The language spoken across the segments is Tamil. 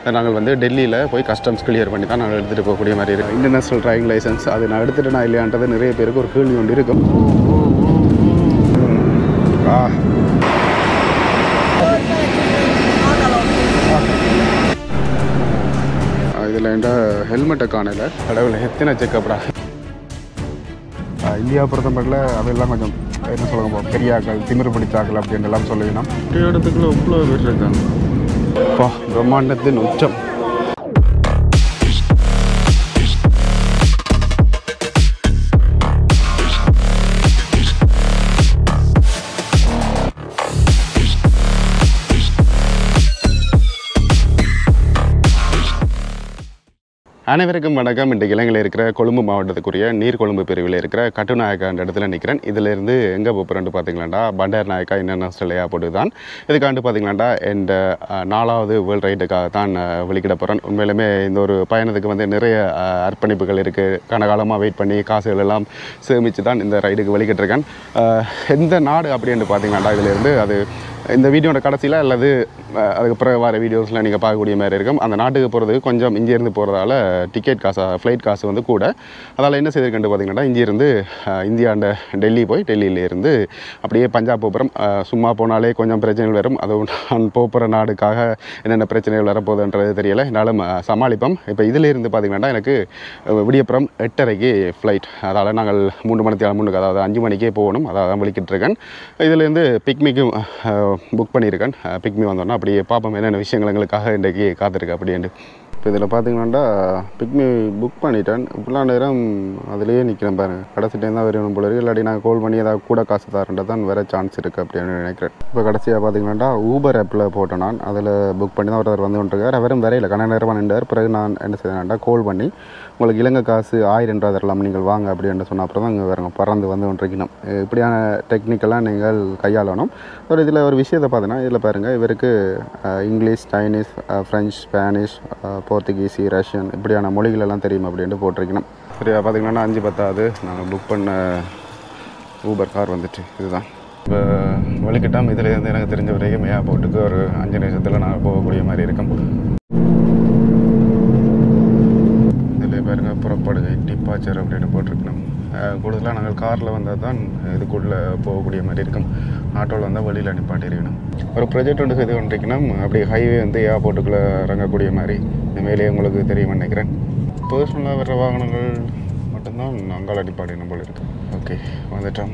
நாங்கள் வந்து டெல்லியில் போய் கஸ்டம்ஸ் கிளியர் பண்ணி தான் நாங்கள் எடுத்துகிட்டு போகக்கூடிய மாதிரி இருக்கும் இன்டர்நேஷ்னல் டிரைவிங் லைசன்ஸ் அது நான் எடுத்துகிட்டு நான் இல்லையான்றது நிறைய பேருக்கு ஒரு கேள்வி ஒன்று இருக்கும் ஆ இதில் என்ற ஹெல்மெட்டை காணல கடவுளை எத்தனை செக்கப்டா இந்தியா பொறுத்தமட்டில் அதெல்லாம் கொஞ்சம் என்ன சொல்லுங்க பெரியாக்கள் திமிரு பிடிச்சாக்கள் அப்படின்னு எல்லாம் சொல்லிக்கணும் இடத்துக்குள்ள இவ்வளோ பேர் இருக்காங்க அப்பா பிரம்மாண்டத்தின் உச்சம் அனைவருக்கும் வணக்கம் இன்றைக்கு இலங்கையில் இருக்கிற கொழும்பு மாவட்டத்துக்குரிய நீர்கொழும்பு பிரிவில் இருக்கிற கட்டுநாயக்கா என்ற இடத்துல நிற்கிறேன் இதிலிருந்து எங்கே போகிறேன்னு பார்த்தீங்களாண்டா பண்டார் நாயக்கா இன்டர்நேஷனல் ஏர்போர்ட்டு தான் இதுக்காண்டு பார்த்தீங்களாண்டா இந்த அஹ், நாலாவது வேர்ல்ட் ரைடுக்காக தான் அஹ், வெளிக்கிட போகிறேன் உண்மையிலுமே இந்த ஒரு பயணத்துக்கு வந்து நிறைய அஹ், அர்ப்பணிப்புகள் இருக்குது கனகாலமாக வெயிட் பண்ணி காசுகள் எல்லாம் சேமித்து தான் இந்த ரைடுக்கு வெளிக்கிட்டிருக்கேன் அஹ், எந்த நாடு அப்படின்னு பார்த்தீங்களாண்டா இதிலிருந்து அது இந்த வீடியோட கடைசியில் அல்லது அஹ், அதுக்கு பிறகு வர வீடியோஸில் நீங்கள் பார்க்கக்கூடிய மாதிரி இருக்கும் அந்த நாட்டுக்கு போகிறதுக்கு கொஞ்சம் இங்கேருந்து போகிறதால டிக்கெட் காசு ஃப்ளைட் காசு வந்து கூட அதால் என்ன செய்திருக்கேன் பார்த்தீங்கன்னா இங்கேருந்து அஹ், இந்தியாண்ட டெல்லி போய் டெல்லியிலேருந்து அப்படியே பஞ்சாப் போகிறோம் சும்மா போனாலே கொஞ்சம் பிரச்சனைகள் வரும் அதுவும் நான் போகிற நாடுக்காக என்னென்ன பிரச்சனைகள் வரப்போகுதுன்றது தெரியல என்னாலும் அஹ், சமாளிப்போம் இப்போ இதிலேருந்து பார்த்தீங்கன்னா எனக்கு அஹ், விடியப்புறம் எட்டரைக்கு ஃப்ளைட் அதால் நாங்கள் மூணு மணிக்கு முன்னுக்கு அதாவது அஞ்சு மணிக்கே போகணும் அதாவது தான் விളിக்கிட்டு இருக்கேன் இதுலேருந்து பிக்மிக்கும் புக் பண்ணியிருக்கேன் பிக்மி வந்தோன்னா அப்படியே பார்ப்போம் என்னென்ன விஷயங்கள் எங்களுக்காக இன்றைக்கு காத்திருக்கு அப்படின்ட்டு இப்போ இதில் பார்த்தீங்கன்னா பிக்மி புக் பண்ணிட்டேன் இப்படிலாம் நேரம் அதுலேயே நிற்கிறேன் பாருங்க கடைசி டைம் தான் வரணும் போல இருக்கு இல்லாட்டி நான் கால் பண்ணி ஏதாவது கூட காசு தரேன்றது தான் வேறு சான்ஸ் இருக்குது அப்படின்னு நினைக்கிறேன் இப்போ கடைசியாக பார்த்தீங்கன்னா ஊபர் ஆப்பில் போட்டேன் நான் அதில் புக் பண்ணி தான் ஒருத்தர் வந்து கொண்டிருக்கார் அவரும் வரையில கண்ண நேரமாக நின்றார் பிறகு நான் என்ன செய்தேன்டா கால் பண்ணி உங்களுக்கு இலங்கை காசு ஆயிரம் ரூபா தரலாம் நீங்கள் வாங்க அப்படின்னு சொன்ன அப்புறம் தான் இங்கே வருங்க பறந்து வந்து கொண்டிருக்கணும் இப்படியான டெக்னிக்கெல்லாம் நீங்கள் கையாளணும் ஒரு இதில் ஒரு விஷயத்தை பார்த்தீங்கன்னா இதில் பாருங்கள் இவருக்கு அஹ், இங்கிலீஷ் சைனீஸ் அஹ், ஃப்ரெஞ்ச் ஸ்பானிஷ் அஹ், போர்த்துகீசி ரஷ்யன் இப்படியான மொழிகள் எல்லாம் தெரியும் அப்படின்ட்டு போட்டிருக்கணும் சரியா பார்த்தீங்கன்னா அஞ்சு பத்தாவது நாங்கள் புக் பண்ண ஊபர் கார் வந்துட்டு இதுதான் இப்போ வலிக்கிட்டாம் இதுலேருந்து எனக்கு தெரிஞ்ச வரைக்கும் ஏர்போர்ட்டுக்கு ஒரு அஞ்சு நிமிஷத்தில் நான் போகக்கூடிய மாதிரி இருக்கும் இதில் பாருங்க புறப்படுகை டிப்பாச்சர் அப்படின்னு போட்டிருக்கணும் அஹ் கூடுதலாக நாங்கள் காரில் வந்தால் தான் இதுக்குள்ளே போகக்கூடிய மாதிரி இருக்கும் ஆட்டோவில் வந்தால் வழியில் நிப்பாட்டிருக்கணும் ஒரு ப்ரொஜெக்ட் ஒன்று செய்து கொண்டிருக்கணும் அப்படியே ஹைவே வந்து ஏர்போர்ட்டுக்குள்ளே இறங்கக்கூடிய மாதிரி இந்த மேலே உங்களுக்கு தெரியும் நினைக்கிறேன் பர்சனலாக வர்ற வாகனங்கள் மட்டும்தான் அங்கால நிப்பாட்டின போல இருக்கு ஓகே வந்துட்டோம்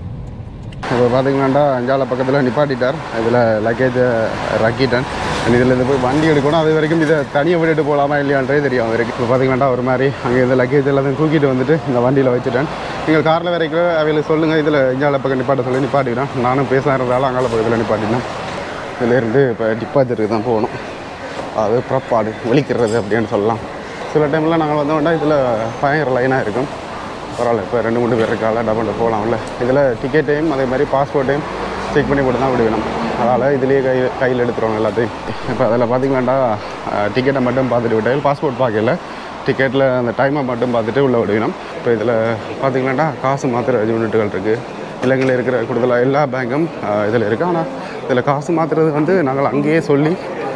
இப்போ பார்த்தீங்கன்னாண்டா அஞ்சால பக்கத்தில் நிப்பாட்டிட்டார் இதில் லக்கேஜை ரக்கிட்டேன் இதில் இருந்து போய் வண்டி எடுக்கணும் அது வரைக்கும் இதை தனியாக விட்டுட்டு போகலாமா இல்லையான்றே தெரியும் அவருக்கு இப்போ பார்த்தீங்கன்னா ஒரு மாதிரி அங்கே இந்த லக்கேஜ் எல்லாத்தையும் தூக்கிட்டு வந்துட்டு இந்த வண்டியில் வச்சுட்டேன் நீங்கள் காரில் வரைக்கும் அவையில் சொல்லுங்கள் இதில் இஞ்சால பக்கம் நிப்பாட்ட சொல்லி நிப்பாட்டிக்கிறேன் நானும் பேச இருந்தாலும் அங்கால பக்கத்தில் நிப்பாட்டினேன் இதிலேருந்து இப்போ டிப்பாச்சருக்கு தான் போகணும் அது புறப்பாடு ஒழிக்கிறது அப்படின்னு சொல்லலாம் சில டைமில் நாங்கள் வந்தோம்னா இதில் பயங்கர லைனாக இருக்கும் பரவாயில்ல இப்போ ரெண்டு மூணு பேர் இருக்கால டபுள் போகலாம்ல இதில் டிக்கெட்டையும் அதே மாதிரி பாஸ்போர்ட்டையும் செக் பண்ணி போட்டு தான் விடுவேணும் அதனால் இதுலேயே கை கையில் எடுத்துருவாங்க எல்லாத்தையும் இப்போ அதில் பார்த்தீங்களாண்டா டிக்கெட்டை மட்டும் பார்த்துட்டு விட்டால் பாஸ்போர்ட் பார்க்கல டிக்கெட்டில் அந்த டைமை மட்டும் பார்த்துட்டு உள்ளே விடுவினோம் இப்போ இதில் பார்த்தீங்களாண்டா காசு மாத்திர யூனிட்டுகள் இருக்குது இலங்கையில் இருக்கிற கூடுதலாக எல்லா பேங்க்கும் இதில் இருக்குது ஆனால் இதில் காசு மாற்றுறது வந்து நாங்கள் அங்கேயே சொல்லி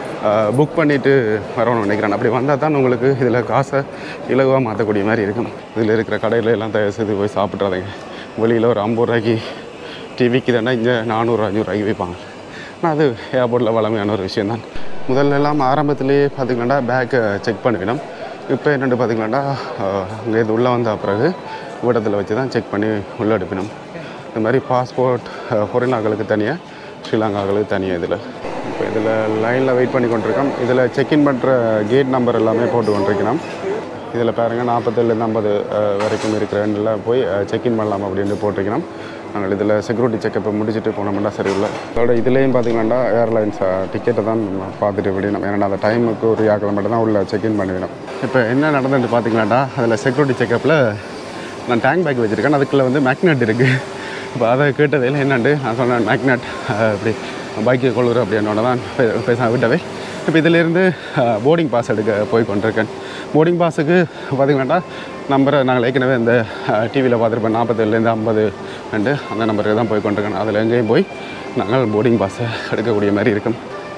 புக் பண்ணிவிட்டு வரணும்னு நினைக்கிறேன் அப்படி வந்தால் தான் உங்களுக்கு இதில் காசை இலகுவாக மாற்றக்கூடிய மாதிரி இருக்கும் இதில் இருக்கிற கடையில் எல்லாம் தயவு செய்து போய் சாப்பிட்றாதீங்க வெளியில் ஒரு ஐம்பது ரூபாய்க்கு டிவிக்கு தானே இங்கே நானூறு அஞ்சூறுரூவாய்க்கு விற்பாங்க ஆனால் அது ஏர்போர்ட்டில் வளமையான ஒரு விஷயம் தான் முதல்ல எல்லாம் ஆரம்பத்திலேயே பார்த்திங்கன்னா பேக்கை செக் பண்ணிவிடும் இப்போ என்னென்னு பார்த்திங்கன்னா அங்கே இது உள்ளே வந்த பிறகு ஊடத்தில் வச்சு தான் செக் பண்ணி உள்ளே எடுப்பினோம் இந்த மாதிரி பாஸ்போர்ட் ஃபொரினாக்களுக்கு தனியாக ஸ்ரீலங்காக்களுக்கு தனியாக இதில் இப்போ இதில் லைனில் வெயிட் பண்ணி கொண்டிருக்கோம் இதில் செக்இன் பண்ணுற கேட் நம்பர் எல்லாமே போட்டு கொண்டிருக்கிறோம் இதில் பாருங்கள் நாற்பத்தேழுலேருந்து ஐம்பது வரைக்கும் இருக்கிற எண்ணில் போய் செக்இன் பண்ணலாம் அப்படின்னு போட்டிருக்கிறோம் நாங்கள் இதில் செக்யூரிட்டி செக்கப்பை முடிச்சுட்டு போனோம்னா சரி இல்லை அதோட இதுலேயும் பார்த்தீங்கன்னா ஏர்லைன்ஸ் டிக்கெட்டை தான் நம்ம பார்த்துட்டு விடணும் ஏன்னா அந்த டைமுக்கு ஒரு யாக்கில் மட்டும் தான் உள்ள செக்இன் பண்ணிவிடும் இப்போ என்ன நடந்துட்டு பார்த்தீங்கன்னாடா அதில் செக்யூரிட்டி செக்கப்பில் நான் டேங்க் பேக் வச்சுருக்கேன் அதுக்குள்ளே வந்து மேக்னெட் இருக்குது இப்போ அதை கேட்டதில் என்னண்டு நான் சொன்னேன் மேக்னெட் அப்படி பைக்கு கொள்ளுற அப்படின்னோட தான் பே- பேச விட்டவே இப்போ இதிலேருந்து போர்டிங் பாஸ் எடுக்க போய் கொண்டிருக்கேன் போர்டிங் பாஸுக்கு பார்த்தீங்கன்னா நம்பரை நாங்கள் ஏற்கனவே இந்த டிவியில் பார்த்துருப்பேன் நாற்பத்தேழுலேருந்து ஐம்பது ரெண்டு அந்த நம்பருக்கு தான் போய் கொண்டிருக்கேன் அதில் எங்கேயும் போய் நாங்கள் போர்டிங் பாஸை எடுக்கக்கூடிய மாதிரி இருக்கும்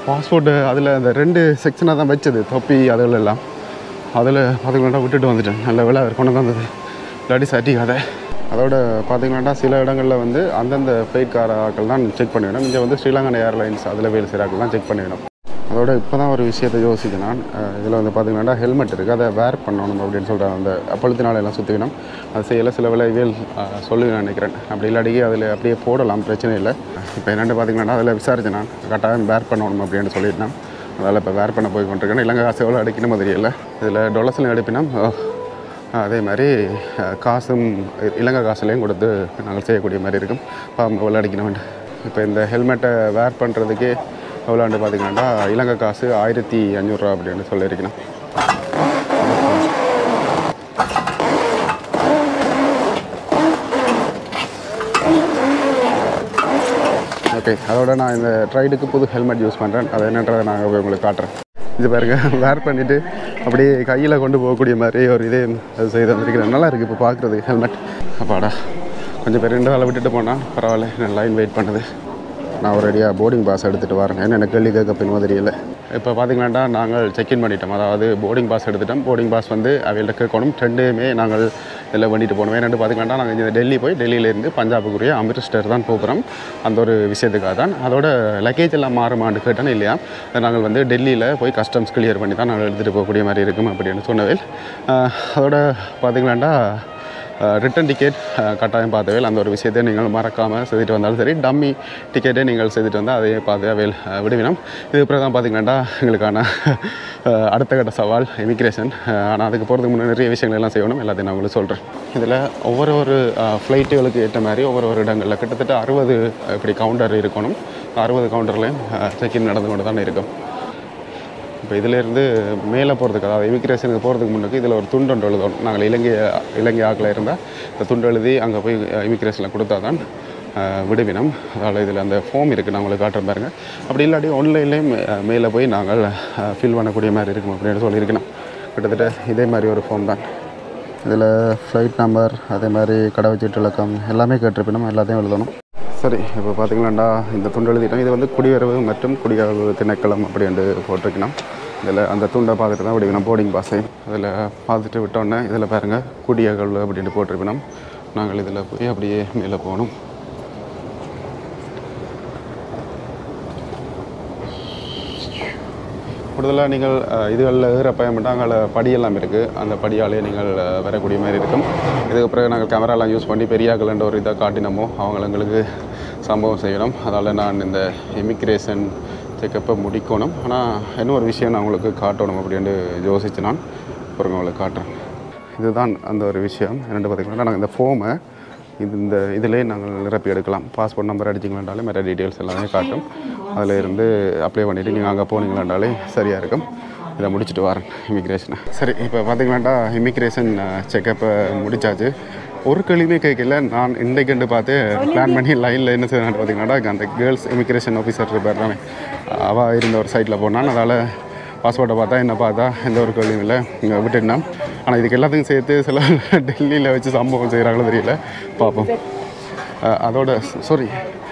பாஸ்போர்ட்டு அதில் அந்த ரெண்டு செக்ஷனாக தான் வச்சது தொப்பி அதுகள் எல்லாம் அதில் பார்த்தீங்கன்னா விட்டுட்டு வந்துட்டேன் நல்ல வேலை அவர் கொண்டு வந்தது இல்லாட்டி சட்டி கதை அதோட பார்த்தீங்கன்னா சில இடங்களில் வந்து அந்தந்த ஃப்ளைட்காரர்கள் தான் செக் பண்ணிடணும் இங்கே வந்து ஸ்ரீலங்கன் ஏர்லைன்ஸ் அதில் வேலை செய்கிறார்கள் தான் செக் பண்ணிடணும் அதோட இப்போ தான் ஒரு விஷயத்தை யோசிக்கிறேன் நான் இதில் வந்து பார்த்தீங்கன்னா ஹெல்மெட் இருக்குது அதை வேர் பண்ணணும் அப்படின்னு சொல்கிறாங்க அந்த அப்பொழுத்தினால எல்லாம் சுற்றிக்கணும் அது செய்யலை சில விளைவியல் சொல்லுவேன் நினைக்கிறேன் அப்படி இல்லாட்டி அதில் அப்படியே போடலாம் பிரச்சனை இல்லை இப்போ என்னென்னு பார்த்தீங்கன்னா அதில் விசாரிச்சேன் நான் கட்டாயம் வேர் பண்ணணும் அப்படின்னு சொல்லிட்டேன் அதனால் இப்போ வேர் பண்ண போய் கொண்டிருக்கேன் இலங்கை காசு எவ்வளோ அடிக்கணும் தெரியல இதில் டொலர்ஸ்லையும் அடிப்பினா அதே மாதிரி அஹ், காசும் இ- இலங்கை காசுலையும் கொடுத்து நாங்கள் செய்யக்கூடிய மாதிரி இருக்கும் பாம்பு எவ்வளோ அடிக்கணும் இப்போ இந்த ஹெல்மெட்டை வேர் பண்ணுறதுக்கு எவ்வளோண்டு பார்த்தீங்கன்னா இலங்கை காசு ஆயிரத்தி அஞ்சூறுரூவா அப்படின்னு சொல்லியிருக்கணும் ஓகே அதோட நான் இந்த ட்ரைடுக்கு புது ஹெல்மெட் யூஸ் பண்ணுறேன் அது என்னன்றதை நான் போய் உங்களுக்கு காட்டுறேன் இது பாருங்க வேர் பண்ணிவிட்டு அப்படியே கையில் கொண்டு போகக்கூடிய மாதிரி ஒரு இதே அது செய்து வந்திருக்கிறேன் நல்லா இருக்குது இப்போ பார்க்குறதுக்கு ஹெல்மெட் அப்பாடா கொஞ்சம் பேர் ரெண்டு வேலை விட்டுட்டு போனால் பரவாயில்ல நான் லைன் வெயிட் பண்ணுது நான் ஒரு அடியாக போர்டிங் பாஸ் எடுத்துகிட்டு வரேன் ஏன்னா எனக்கு கேள்வி கேட்க பின்னும் தெரியல இப்போ பார்த்தீங்கன்னா நாங்கள் செக்இன் பண்ணிட்டோம் அதாவது போர்டிங் பாஸ் எடுத்துட்டோம் போர்டிங் பாஸ் வந்து அவைகள்ட்ட கேட்கணும் ரெண்டுமே நாங்கள் இதில் பண்ணிட்டு போகணும் ஏன்னு பார்த்தீங்கன்னா நாங்கள் இந்த டெல்லி போய் டெல்லியிலேருந்து பஞ்சாபுக்குரிய அமிர்தசர் தான் போகிறோம் அந்த ஒரு விஷயத்துக்காக தான் அதோட லக்கேஜ் எல்லாம் மாறுமான்னு கேட்டேன் இல்லையா அதை நாங்கள் வந்து டெல்லியில் போய் கஸ்டம்ஸ் கிளியர் பண்ணி தான் நாங்கள் எடுத்துகிட்டு போகக்கூடிய மாதிரி இருக்கும் அப்படின்னு சொன்னவேல் அதோட பார்த்தீங்களாண்டா ரிட்டன் டிக்கெட் கட்டாயம் பார்த்தவே அந்த ஒரு விஷயத்தை நீங்கள் மறக்காமல் செய்துட்டு வந்தாலும் சரி டம்மி டிக்கெட்டே நீங்கள் செய்துட்டு வந்தால் அதையும் பார்த்து அவையில் விடுவினோம் இது பிறகு தான் பார்த்தீங்கன்னா எங்களுக்கான அஹ், அடுத்த கட்ட சவால் இமிக்ரேஷன் ஆனால் அதுக்கு போகிறதுக்கு முன்னாடி நிறைய விஷயங்கள் எல்லாம் செய்யணும் எல்லாத்தையும் நான் உங்களுக்கு சொல்கிறேன் இதில் ஒவ்வொரு ஒரு ஃப்ளைட்டுகளுக்கு ஏற்ற மாதிரி ஒவ்வொரு ஒரு இடங்களில் கிட்டத்தட்ட அறுபது இப்படி கவுண்டர் இருக்கணும் அறுபது கவுண்டர்லேயும் செக்இன் நடந்து கொண்டு தான் இருக்கும் இப்போ இதிலேருந்து மேலே போகிறதுக்கு அதாவது இமிக்ரேஷனுக்கு போகிறதுக்கு முன்னுக்கு இதில் ஒரு துண்டு ஒன்று எழுதணும் நாங்கள் இலங்கை இலங்கை ஆக்கில் இருந்தால் இந்த துண்டு எழுதி அங்கே போய் இமிக்ரேஷனில் கொடுத்தா தான் அஹ், விடுவினம் அதாவது இதில் அந்த ஃபார்ம் இருக்குது நான் உங்களுக்கு காட்டுறேன் பாருங்க அப்படி இல்லாட்டி ஆன்லைன்லேயும் மேலே போய் நாங்கள் ஃபில் பண்ணக்கூடிய மாதிரி இருக்கும் அப்படின்னு சொல்லியிருக்கணும் கிட்டத்தட்ட இதே மாதிரி ஒரு ஃபார்ம் தான் இதில் ஃப்ளைட் நம்பர் அதே மாதிரி கடவுச்சீட்டு இலக்கம் எல்லாமே கேட்டிருப்பினும் எல்லாத்தையும் எழுதணும் சரி இப்போ பார்த்தீங்களாண்டா இந்த துண்டு எழுதிட்டோம் இது வந்து குடியுறவு மற்றும் குடியுறவு திணைக்களம் அப்படின்ட்டு போட்டிருக்கணும் இதில் அந்த துண்டை பார்த்துட்டு தான் விடுவினோம் போர்டிங் பாஸை அதில் பார்த்துட்டு விட்டோன்னே இதில் பாருங்கள் குடியகல் அப்படின்ட்டு போட்டிருப்பினோம் நாங்கள் இதில் போய் அப்படியே மேலே போகணும் கூடுதலாக நீங்கள் அஹ், இதுகளில் ஏற பயன்பட்டு அங்கே படியெல்லாம் இருக்குது அந்த படியாலே நீங்கள் அஹ், வரக்கூடிய மாதிரி இருக்கும் இதுக்கு பிறகு நாங்கள் கேமராலாம் யூஸ் பண்ணி பெரியாக்கள்ன்ற ஒரு இதை காட்டினோமோ அவங்க எங்களுக்கு சம்பவம் செய்யணும் அதால் நான் இந்த இமிக்ரேஷன் செக்கப்பை முடிக்கணும் ஆனால் இன்னும் ஒரு விஷயம் நான் உங்களுக்கு காட்டணும் அப்படின்ட்டு யோசிச்சு நான் பிறகு உங்களுக்கு காட்டுறேன் இதுதான் அந்த ஒரு விஷயம் என்னென்னு பார்த்தீங்கன்னா நாங்கள் இந்த ஃபோமை இது இந்த இதிலே நாங்கள் நிரப்பி எடுக்கலாம் பாஸ்போர்ட் நம்பர் அடிச்சிங்களாண்டாலே மற்ற டீட்டெயில்ஸ் எல்லாமே காட்டும் அதில் இருந்து அப்ளை பண்ணிவிட்டு நீங்கள் அங்கே போனீங்களாண்டாலே சரியாக இருக்கும் இதை முடிச்சுட்டு வரேன் இமிக்ரேஷனை சரி இப்போ பார்த்தீங்களாண்டா இமிக்ரேஷன் செக்கப்பை முடிச்சாச்சு ஒரு கேள்வியுமே கேட்கல நான் இன்றைக்கு பார்த்து பிளான் பண்ணி லைனில் என்ன செய்யணும் பார்த்தீங்கன்னா அந்த கேர்ள்ஸ் இமிக்ரேஷன் ஆஃபீஸர் இருப்பார் அவள் இருந்த ஒரு சைட்டில் போனான் அதால் பாஸ்போர்ட்டை பார்த்தா என்ன பார்த்தா எந்த ஒரு கேள்வியும் இல்லை இங்கே விட்டுட்டேன் ஆனால் இதுக்கு எல்லாத்துக்கும் சேர்த்து சில டெல்லியில் வச்சு சம்பவம் செய்கிறாங்களோ தெரியல பார்ப்போம் அஹ் அதோட சாரி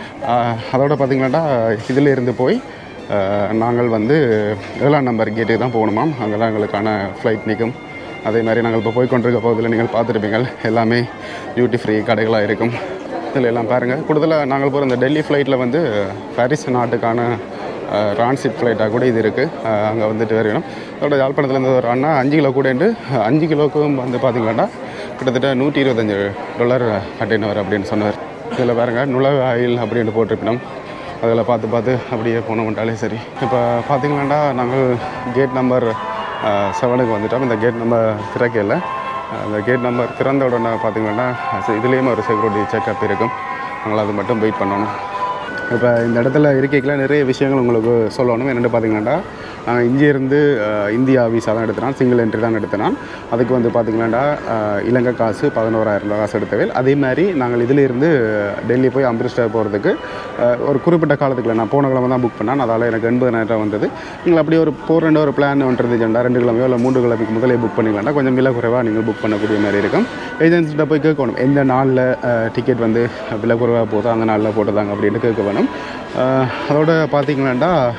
அதோட பார்த்தீங்கன்னா இதில் இருந்து போய் அஹ், நாங்கள் வந்து ஏழாம் நம்பர் கேட்டுக்கு தான் போகணுமாம் அங்கே தான் எங்களுக்கான ஃப்ளைட் நிற்கும் அதே மாதிரி நாங்கள் இப்போ போய் கொண்டிருக்க போதில் நீங்கள் பார்த்துருப்பீங்க எல்லாமே டியூட்டி ஃப்ரீ கடைகளாக இருக்கும் இதில் எல்லாம் பாருங்கள் கூடுதலாக நாங்கள் போகிற இந்த டெல்லி ஃப்ளைட்டில் வந்து பாரிஸ் நாட்டுக்கான ரான்சிட் ஃப்ளைட்டாக கூட இது இருக்குது அங்கே வந்துட்டு வரணும் அதோட யாழ்ப்பாணத்துலேருந்து ஒரு அண்ணா அஞ்சு கிலோ கூடண்டு அஞ்சு கிலோக்கும் வந்து பார்த்தீங்கன்னா கிட்டத்தட்ட நூற்றி இருபத்தஞ்சு டாலர் கட்டினவர் அப்படின்னு சொன்னார் இதில் பாருங்க நுழவு ஆயில் அப்படின்னு போட்டிருப்பினோம் அதில் பார்த்து பார்த்து அப்படியே போனோம்ட்டாலே சரி இப்போ பார்த்தீங்கன்னா நாங்கள் கேட் நம்பர் செவனுக்கு வந்துட்டோம் இந்த கேட் நம்பர் திறக்கையில் அந்த கேட் நம்பர் திறந்த உடனே பார்த்தீங்கன்னா இதுலேயும் ஒரு செக்யூரிட்டி செக்அப் இருக்கும் நாங்கள் அது மட்டும் வெயிட் பண்ணணும் இப்போ இந்த இடத்துல இருக்கைக்குள்ள நிறைய விஷயங்கள் உங்களுக்கு சொல்லணும் என்னென்னு பார்த்தீங்கன்னா நாங்கள் இங்கேருந்து அஹ், இந்தியா விசா தான் எடுத்தினான் சிங்கிள் என்ட்ரி தான் எடுத்தினான் அதுக்கு வந்து பார்த்தீங்கன்னா அஹ், இலங்கை காசு பதினோராயிரம் ரூபாய் காசு எடுத்தவேல் அதே மாதிரி நாங்கள் இதிலிருந்து டெல்லி போய் அம்ரிஸ்டர் போகிறதுக்கு அஹ், ஒரு குறிப்பிட்ட காலத்துக்குள்ள நான் போன கிழமை தான் புக் பண்ணேன் அதால் எனக்கு எண்பதாயிரம் வந்தது நீங்கள் அப்படி ஒரு போர் ரெண்டு ஒரு பிளான் ஒன்று இருந்துச்சுண்டா ரெண்டு கிழமையோ இல்லை மூன்று கிழமைக்கு முதலே புக் பண்ணிக்கலாம்டா கொஞ்சம் விலை குறைவாக நீங்கள் புக் பண்ணக்கூடிய மாதிரி இருக்கும் ஏஜென்சிட்ட போய் கேட்கணும் எந்த நாளில் டிக்கெட் வந்து விலை குறைவாக போதோ அந்த நாளில் போட்டுதாங்க அப்படின்னு கேட்க வேணும் அஹ், அதோட பார்த்தீங்களாண்டா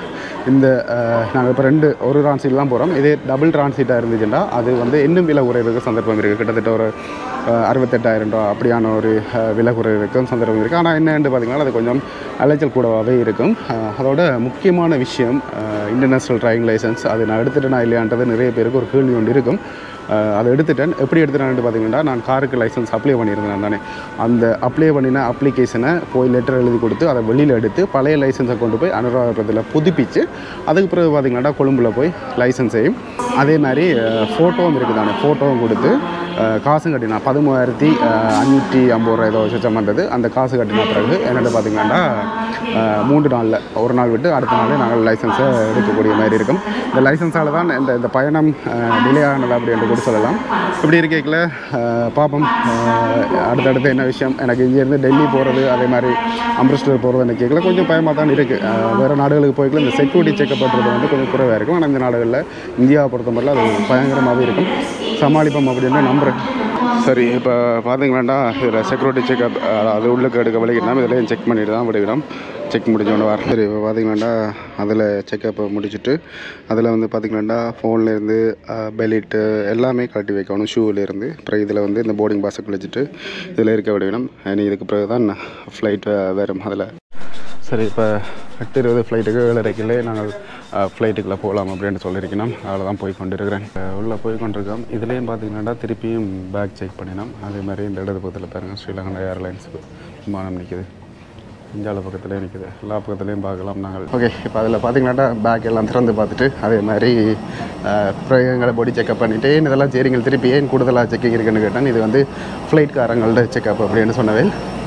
இந்த நாங்கள் இப்போ ரெண்டு ஒரு டிரான்சிட் தான் போகிறோம் இதே டபுள் டிரான்சிட்டாக இருந்துச்சுன்னா அது வந்து இன்னும் விலை குறைவுக்கு சந்தர்ப்பம் இருக்குது கிட்டத்தட்ட ஒரு அஹ், அறுபத்தெட்டாயிரம் ரூபா அப்படியான ஒரு அஹ், விலை குறைவுக்கும் சந்தர்ப்பம் இருக்குது ஆனால் என்னென்னு பார்த்தீங்கன்னா அது கொஞ்சம் அலைச்சல் கூடவாகவே இருக்கும் அஹ், அதோட முக்கியமான விஷயம் இன்டர்நேஷ்னல் டிரைவிங் லைசன்ஸ் அது நான் எடுத்துட்டேனா இல்லையான்றது நிறைய பேருக்கு ஒரு கேள்வி ஒன்று இருக்கும் அஹ், அதை எடுத்துட்டேன் எப்படி எடுத்துட்டேன்னு பார்த்தீங்கன்னா நான் காருக்கு லைசன்ஸ் அப்ளை பண்ணியிருந்தேன் தானே அந்த அப்ளை பண்ணின அப்ளிகேஷனை போய் லெட்டர் எழுதி கொடுத்து அதை வெளியில் எடுத்து பழைய லைசன்ஸை கொண்டு போய் அனுராதபுரத்தில் புதுப்பிச்சு அதுக்கு பிறகு பார்த்தீங்கன்னா கொழும்புல போய் லைசன்ஸையும் அதே மாதிரி ஃபோட்டோவும் இருக்குது தானே ஃபோட்டோவும் கொடுத்து அஹ், காசும் கட்டினா பதிமூவாயிரத்தி அஞ்சூற்றி ஐம்பது ரூபா ஏதோ சொச்சம் வந்தது அந்த காசு கட்டின பிறகு என்னென்னு பார்த்தீங்கன்னா அஹ், மூன்று நாளில் ஒரு நாள் விட்டு அடுத்த நாளே நாங்கள் லைசன்ஸை எடுக்கக்கூடிய மாதிரி இருக்கும் இந்த லைசன்ஸால் தான் இந்த இந்த பயணம் டிலே ஆனது அப்படின்ட்டு கூட சொல்லலாம் இப்படி இருக்கையில் பார்ப்போம் அஹ், அடுத்தடுத்து என்ன விஷயம் எனக்கு இங்கேருந்து டெல்லி போகிறது அதே மாதிரி அம்ரிஸ்டர் போகிறது எனக்கு கேட்கல கொஞ்சம் பயமாக தான் இருக்குது வேறு நாடுகளுக்கு போய்க்கல இந்த செக்யூரிட்டி செக்அப் பண்ணுறது வந்து கொஞ்சம் குறைவாக இருக்கும் ஆனால் இந்த நாடுகளில் இந்தியாவை பொறுத்தமட்டில் அது பயங்கரமாகவே இருக்கும் சமாளிப்போம் அப்படின்னு நம்புகிறேன் சரி இப்போ பார்த்தீங்களாண்டா இதில் செக்யூரிட்டி செக்அப் அது உள்ளுக்கு எடுக்க வழிகிட்டோம் இதில் செக் பண்ணிட்டு தான் விடுவிடும் செக் முடிஞ்சோன்னு வர சரி இப்போ பார்த்தீங்களாண்டா அதில் செக்கப்பை முடிச்சுட்டு அதில் வந்து பார்த்தீங்களாண்டா ஃபோன்லேருந்து பெலிட்டு எல்லாமே கழட்டி வைக்கணும் ஷூவிலேருந்து அப்புறம் இதில் வந்து இந்த போர்டிங் பாஸை கழிச்சிட்டு இதில் இருக்க விடணும் இனி இதுக்கு பிறகு தான் ஃப்ளைட்டு வரும் அதில் சரி இப்போ எட்டு இருபது ஃப்ளைட்டுக்கு ஏழரைக்கிலே நாங்கள் ஃப்ளைட்டுக்குள்ளே போகலாம் அப்படின்னு சொல்லியிருக்கணும் அதில் தான் போய் கொண்டிருக்கிறேன் உள்ளே போய் கொண்டிருக்கோம் இதுலேயும் பார்த்தீங்கன்னா திருப்பியும் பேக் செக் பண்ணினோம் அதே மாதிரி இந்த இடது பக்கத்தில் பாருங்கள் ஸ்ரீலங்கா ஏர்லைன்ஸ் விமானம் நிற்கிது இந்தியாவில் பக்கத்துலேயே நிற்கிது எல்லா பக்கத்துலேயும் பார்க்கலாம் நாங்கள் ஓகே இப்போ அதில் பார்த்தீங்கன்னா பேக் எல்லாம் திறந்து பார்த்துட்டு அதே மாதிரி பிரயோகங்களை பாடி செக்அப் பண்ணிவிட்டு இதெல்லாம் சரிங்க திருப்பி ஏன் கூடுதலாக செக்கிங் இருக்குன்னு கேட்டேன் இது வந்து ஃப்ளைட்காரங்கள்ட்ட செக்அப் அப்படின்னு சொன்னவே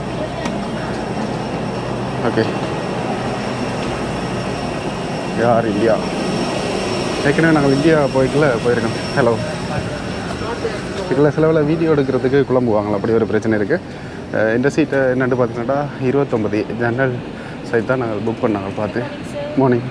ஓகே யார் இந்தியா ஏற்கனவே நாங்கள் இந்தியா போய்க்கல போயிருக்கோம் ஹலோ இதில் சிலவில் வீடியோ எடுக்கிறதுக்கு குழம்புவாங்களா அப்படி ஒரு பிரச்சனை இருக்குது இந்த சீட்டை என்னென்னு பார்த்தீங்கன்னா இருபத்தொம்பது ஜன்னல் சைட் தான் நாங்கள் புக் பண்ணாங்க பார்த்து மார்னிங்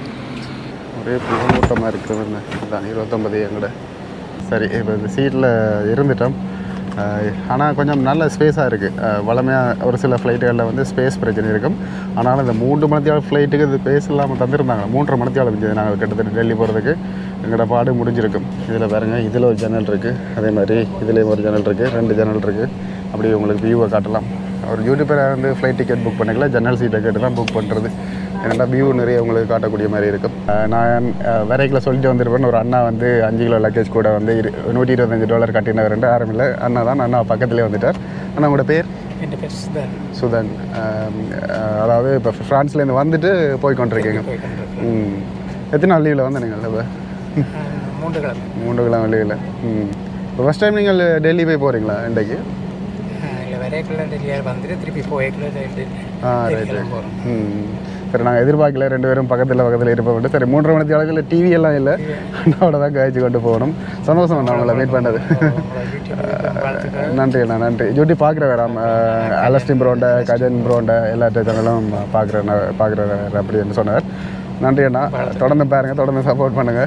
ஒரே கூட்டமாக இருக்கிறது தான் இருபத்தொம்பது எங்கட சரி இப்போ இந்த சீட்டில் இருந்துட்டோம் ஆனால் கொஞ்சம் நல்ல ஸ்பேஸாக இருக்குது வளமையாக ஒரு சில ஃப்ளைட்டுகளில் வந்து ஸ்பேஸ் பிரச்சனை இருக்கும் ஆனாலும் இந்த மூன்று மணித்தியால ஃப்ளைட்டுக்கு இது ஸ்பேஸ் இல்லாமல் தந்திருந்தாங்க மூன்றரை மணித்தியாலம் இருந்தது நாங்கள் கிட்டத்தட்ட டெல்லி போகிறதுக்கு எங்களோட பாடு முடிஞ்சிருக்கும் இதில் பாருங்கள் இதில் ஒரு ஜன்னல் இருக்குது அதே மாதிரி இதுலேயும் ஒரு ஜன்னல் இருக்குது ரெண்டு ஜன்னல் இருக்குது அப்படி உங்களுக்கு வியூவை காட்டலாம் ஒரு யூடியூப்பரை வந்து ஃப்ளைட் டிக்கெட் புக் பண்ணிக்கல ஜன்னல் சீட்டை கேட்டு தான் புக் பண்ணுறது ஏன்னா வியூ நிறைய உங்களுக்கு காட்டக்கூடிய மாதிரி இருக்கும் அஹ் நான் வரைக்கில் சொல்லிட்டு வந்திருப்பேன் ஒரு அண்ணா வந்து அஞ்சு கிலோ லக்கேஜ் கூட வந்து இரு நூற்றி இருபத்தஞ்சு டாலர் கட்டினவர் ரெண்டு ஆரம் இல்லை அண்ணா தான் அண்ணா பக்கத்துலேயே வந்துட்டார் அண்ணா உங்களோட பேர் എൻ്റെ പേര് സുധാൻ சுதன் அஹ் அஹ் அதாவது இப்போ ஃப்ரான்ஸ்லேருந்து வந்துட்டு போய் கொண்டிருக்கீங்க ம் எத்தனை நாள் லீவில் வந்து நீங்கள் இப்போ மூன்று கிழமை மூன்று கிழமை லீவில் ம் இப்போ ஃபஸ்ட் டைம் நீங்கள் டெல்லி போய் போகிறீங்களா இன்றைக்கு இல்லை வரைக்குள்ள டெல்லியாக வந்துட்டு திருப்பி போய்க்குள்ள ஆ ரைட் டெல்லி போகிறோம் ம் சரி நாங்கள் எதிர்பார்க்கல ரெண்டு பேரும் பக்கத்தில் பக்கத்தில் இருப்போம் சரி மூன்றரை மணி அளவில் டிவி எல்லாம் இல்லை அண்ணாவோட தான் கழிச்சு கொண்டு போகணும் சந்தோஷம் நான் உங்களை வெயிட் பண்ணது யூடியூப் நன்றி அண்ணா நன்றி யூடியூப் பார்க்குற வேறாம் அலஸ்டின் ப்ரோண்ட கஜன் ப்ரோண்ட எல்லா சேனலும் பார்க்குறேன் பார்க்குறேன் அப்படின்னு சொன்னார் நன்றி அண்ணா தொடர்ந்து பாருங்க தொடர்ந்து சப்போர்ட் பண்ணுங்க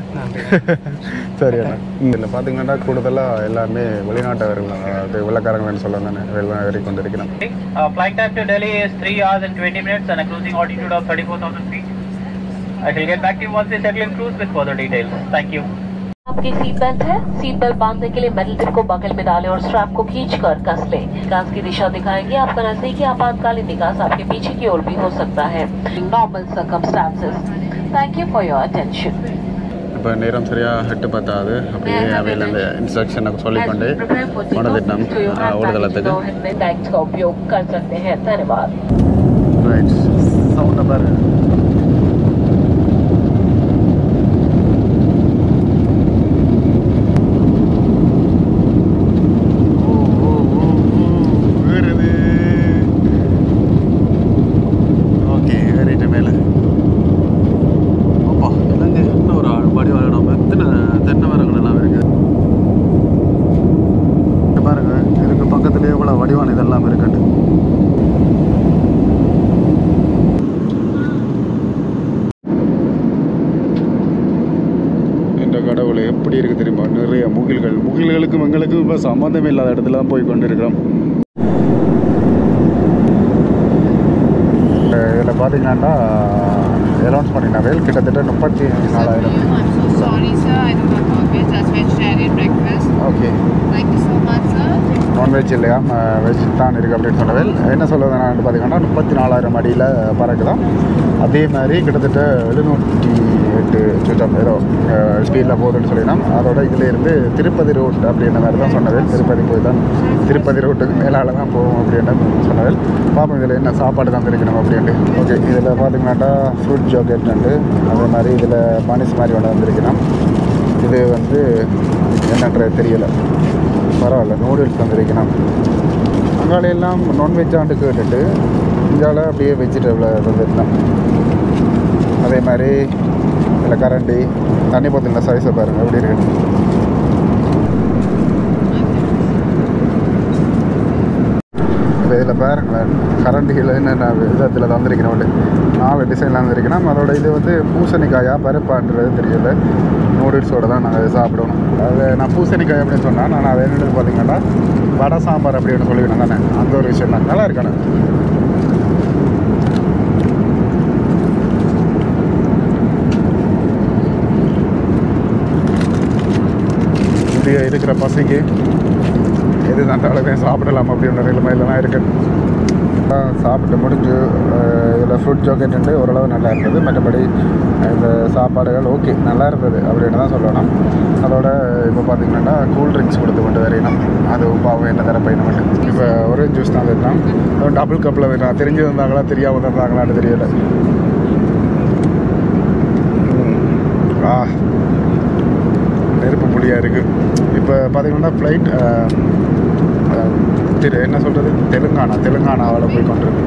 சரி அண்ணா இதில் பார்த்தீங்கன்னா கூடுதலாக எல்லாருமே வெளிநாட்டவர்கள் அது வெள்ளக்காரங்கள்னு சொல்ல தானே வெளிநாடு கொண்டு இருக்கிறோம் Uh, flight time to Delhi is 3 hours and 20 minutes and a cruising altitude of 34,000 feet. I shall get back to you once we settle in cruise with further details. Thank you. आपकी सीट बेल्ट है सीट बेल्ट बांधने के लिए मेटल टिप को बगल में डालें और स्ट्रैप को खींच कर कस लें निकास की दिशा दिखाएगी आपका नजदीकी आपातकालीन निकास आपके पीछे की ओर भी हो सकता है normal circumstances thank you for your attention இப்போ நேரம் சரியாக எட்டு பத்தாது அப்படியே அவையில் அந்த இன்ஸ்ட்ரக்ஷனை சொல்லிக்கொண்டு உணர்ந்துட்டோம் ஓடுதளத்துக்கு बैग्स का उपयोग कर सकते हैं धन्यवाद ரைட் சவுண்டை பாருங்க ஓகே ஏறிட்டு மேலே அப்பா இலங்கை என்ன ஒரு படி வரணும் எத்தனை தென்னை மரங்கள் எல்லாம் இருக்கு இங்க பாருங்க இதுக்கு பக்கத்துலேயே இவ்வளோ வடிவான இதெல்லாம் இருக்குண்டு இந்த கடவுளை எப்படி இருக்கு தெரியுமா நிறைய முகில்கள் முகில்களுக்கும் எங்களுக்கும் இப்போ சம்மந்தமே இல்லாத இடத்துல போய் கொண்டிருக்கிறோம் இதில் பார்த்தீங்கன்னா அலௌன்ஸ் பண்ணினாவே கிட்டத்தட்ட முப்பத்தி நாலாயிரம் I'm so sorry, sir. I do not have veg. That's vegetarian breakfast. Okay Thank you so much, sir. Non veg இல்லையா வெஜ் தான் இருக்குது அப்படின்னு சொன்னவேல் என்ன சொல்லுவது நான் பார்த்தீங்கன்னா முப்பத்தி நாலாயிரம் அடியில் பறக்குதான் அதே மாதிரி கிட்டத்தட்ட எழுநூற்றி எட்டு சுற்றம் ஏதோ ஸ்பீடில் போகுதுன்னு சொல்லிடலாம் அதோட இதில் இருந்து திருப்பதி ரோட் அப்படின்ற மாதிரி தான் சொன்னவேல் திருப்பதி போய் தான் திருப்பதி ரோட்டுக்கு மேலால் தான் போகும் அப்படின்ற சொன்னவேல் பார்ப்போம் இதில் என்ன சாப்பாடு தான் தெரிவிக்கணும் அப்படின்ட்டு ஓகே இதில் பார்த்தீங்கன்னாட்டா ஃப்ரூட் ஜோக்கெட் உண்டு அதே மாதிரி இதில் பனிஸ் மாதிரி ஒன்று வந்திருக்கணும் இது வந்து என்னன்றது தெரியலை பரவாயில்ல நூடுல்ஸ் வந்திருக்கணும் அங்கால எல்லாம் நான்வெஜ் ஆண்டு கேட்டுட்டு இங்கால அப்படியே வெஜிடபிள் தந்துருக்கலாம் அதே மாதிரி இதில் கரண்டி தண்ணி பாத்திரம் சைஸை பாருங்கள் எப்படி இருக்கு இப்போ இதில் பாருங்களேன் கரண்டிகள் என்னென்ன விதத்தில் தந்திருக்கணும் நாலு டிசைனில் வந்திருக்கணும் அதோட இது வந்து பூசணிக்காயா பருப்பான்றது தெரியல நூடுல்ஸோட தான் நாங்கள் சாப்பிடணும் அது நான் பூசணிக்காய் அப்படின்னு சொன்னால் நான் அதை என்னென்னு பார்த்தீங்கன்னா வடை சாம்பார் அப்படின்னு சொல்லிக்கணும் தானே அந்த ஒரு விஷயம் தான் நல்லா இருக்கணும் இப்படி இருக்கிற பசிக்கு எது தந்தாலுமே சாப்பிடலாம் அப்படின்ற நிலைமையில தான் இருக்கு அதான் சாப்பிட்டு முடிஞ்சு இதில் ஃப்ரூட் ஜோக்கெட்டு ஓரளவு நல்லா இருந்தது மற்றபடி இந்த சாப்பாடுகள் ஓகே நல்லா இருந்தது அப்படின்னு தான் சொல்லணும் அதோட இப்போ பார்த்தீங்கன்னா கூல் ட்ரிங்க்ஸ் கொடுத்து கொண்டு வரையணும் அது பாவம் என்ன தர பையன் மட்டும் இப்போ ஒரே ஜூஸ் தான் வேணும் டபுள் கப்பில் வேணும் தெரிஞ்சு வந்தாங்களா தெரியாமல் இருந்தாங்களான்னு தெரியல ம். ஆ நெருப்பு புளியாக இருக்குது இப்போ பார்த்தீங்கன்னா ஃப்ளைட் திரு என்ன சொல்கிறது தெலுங்கானா தெலுங்கானாவில் போய் கொண்டிருக்கு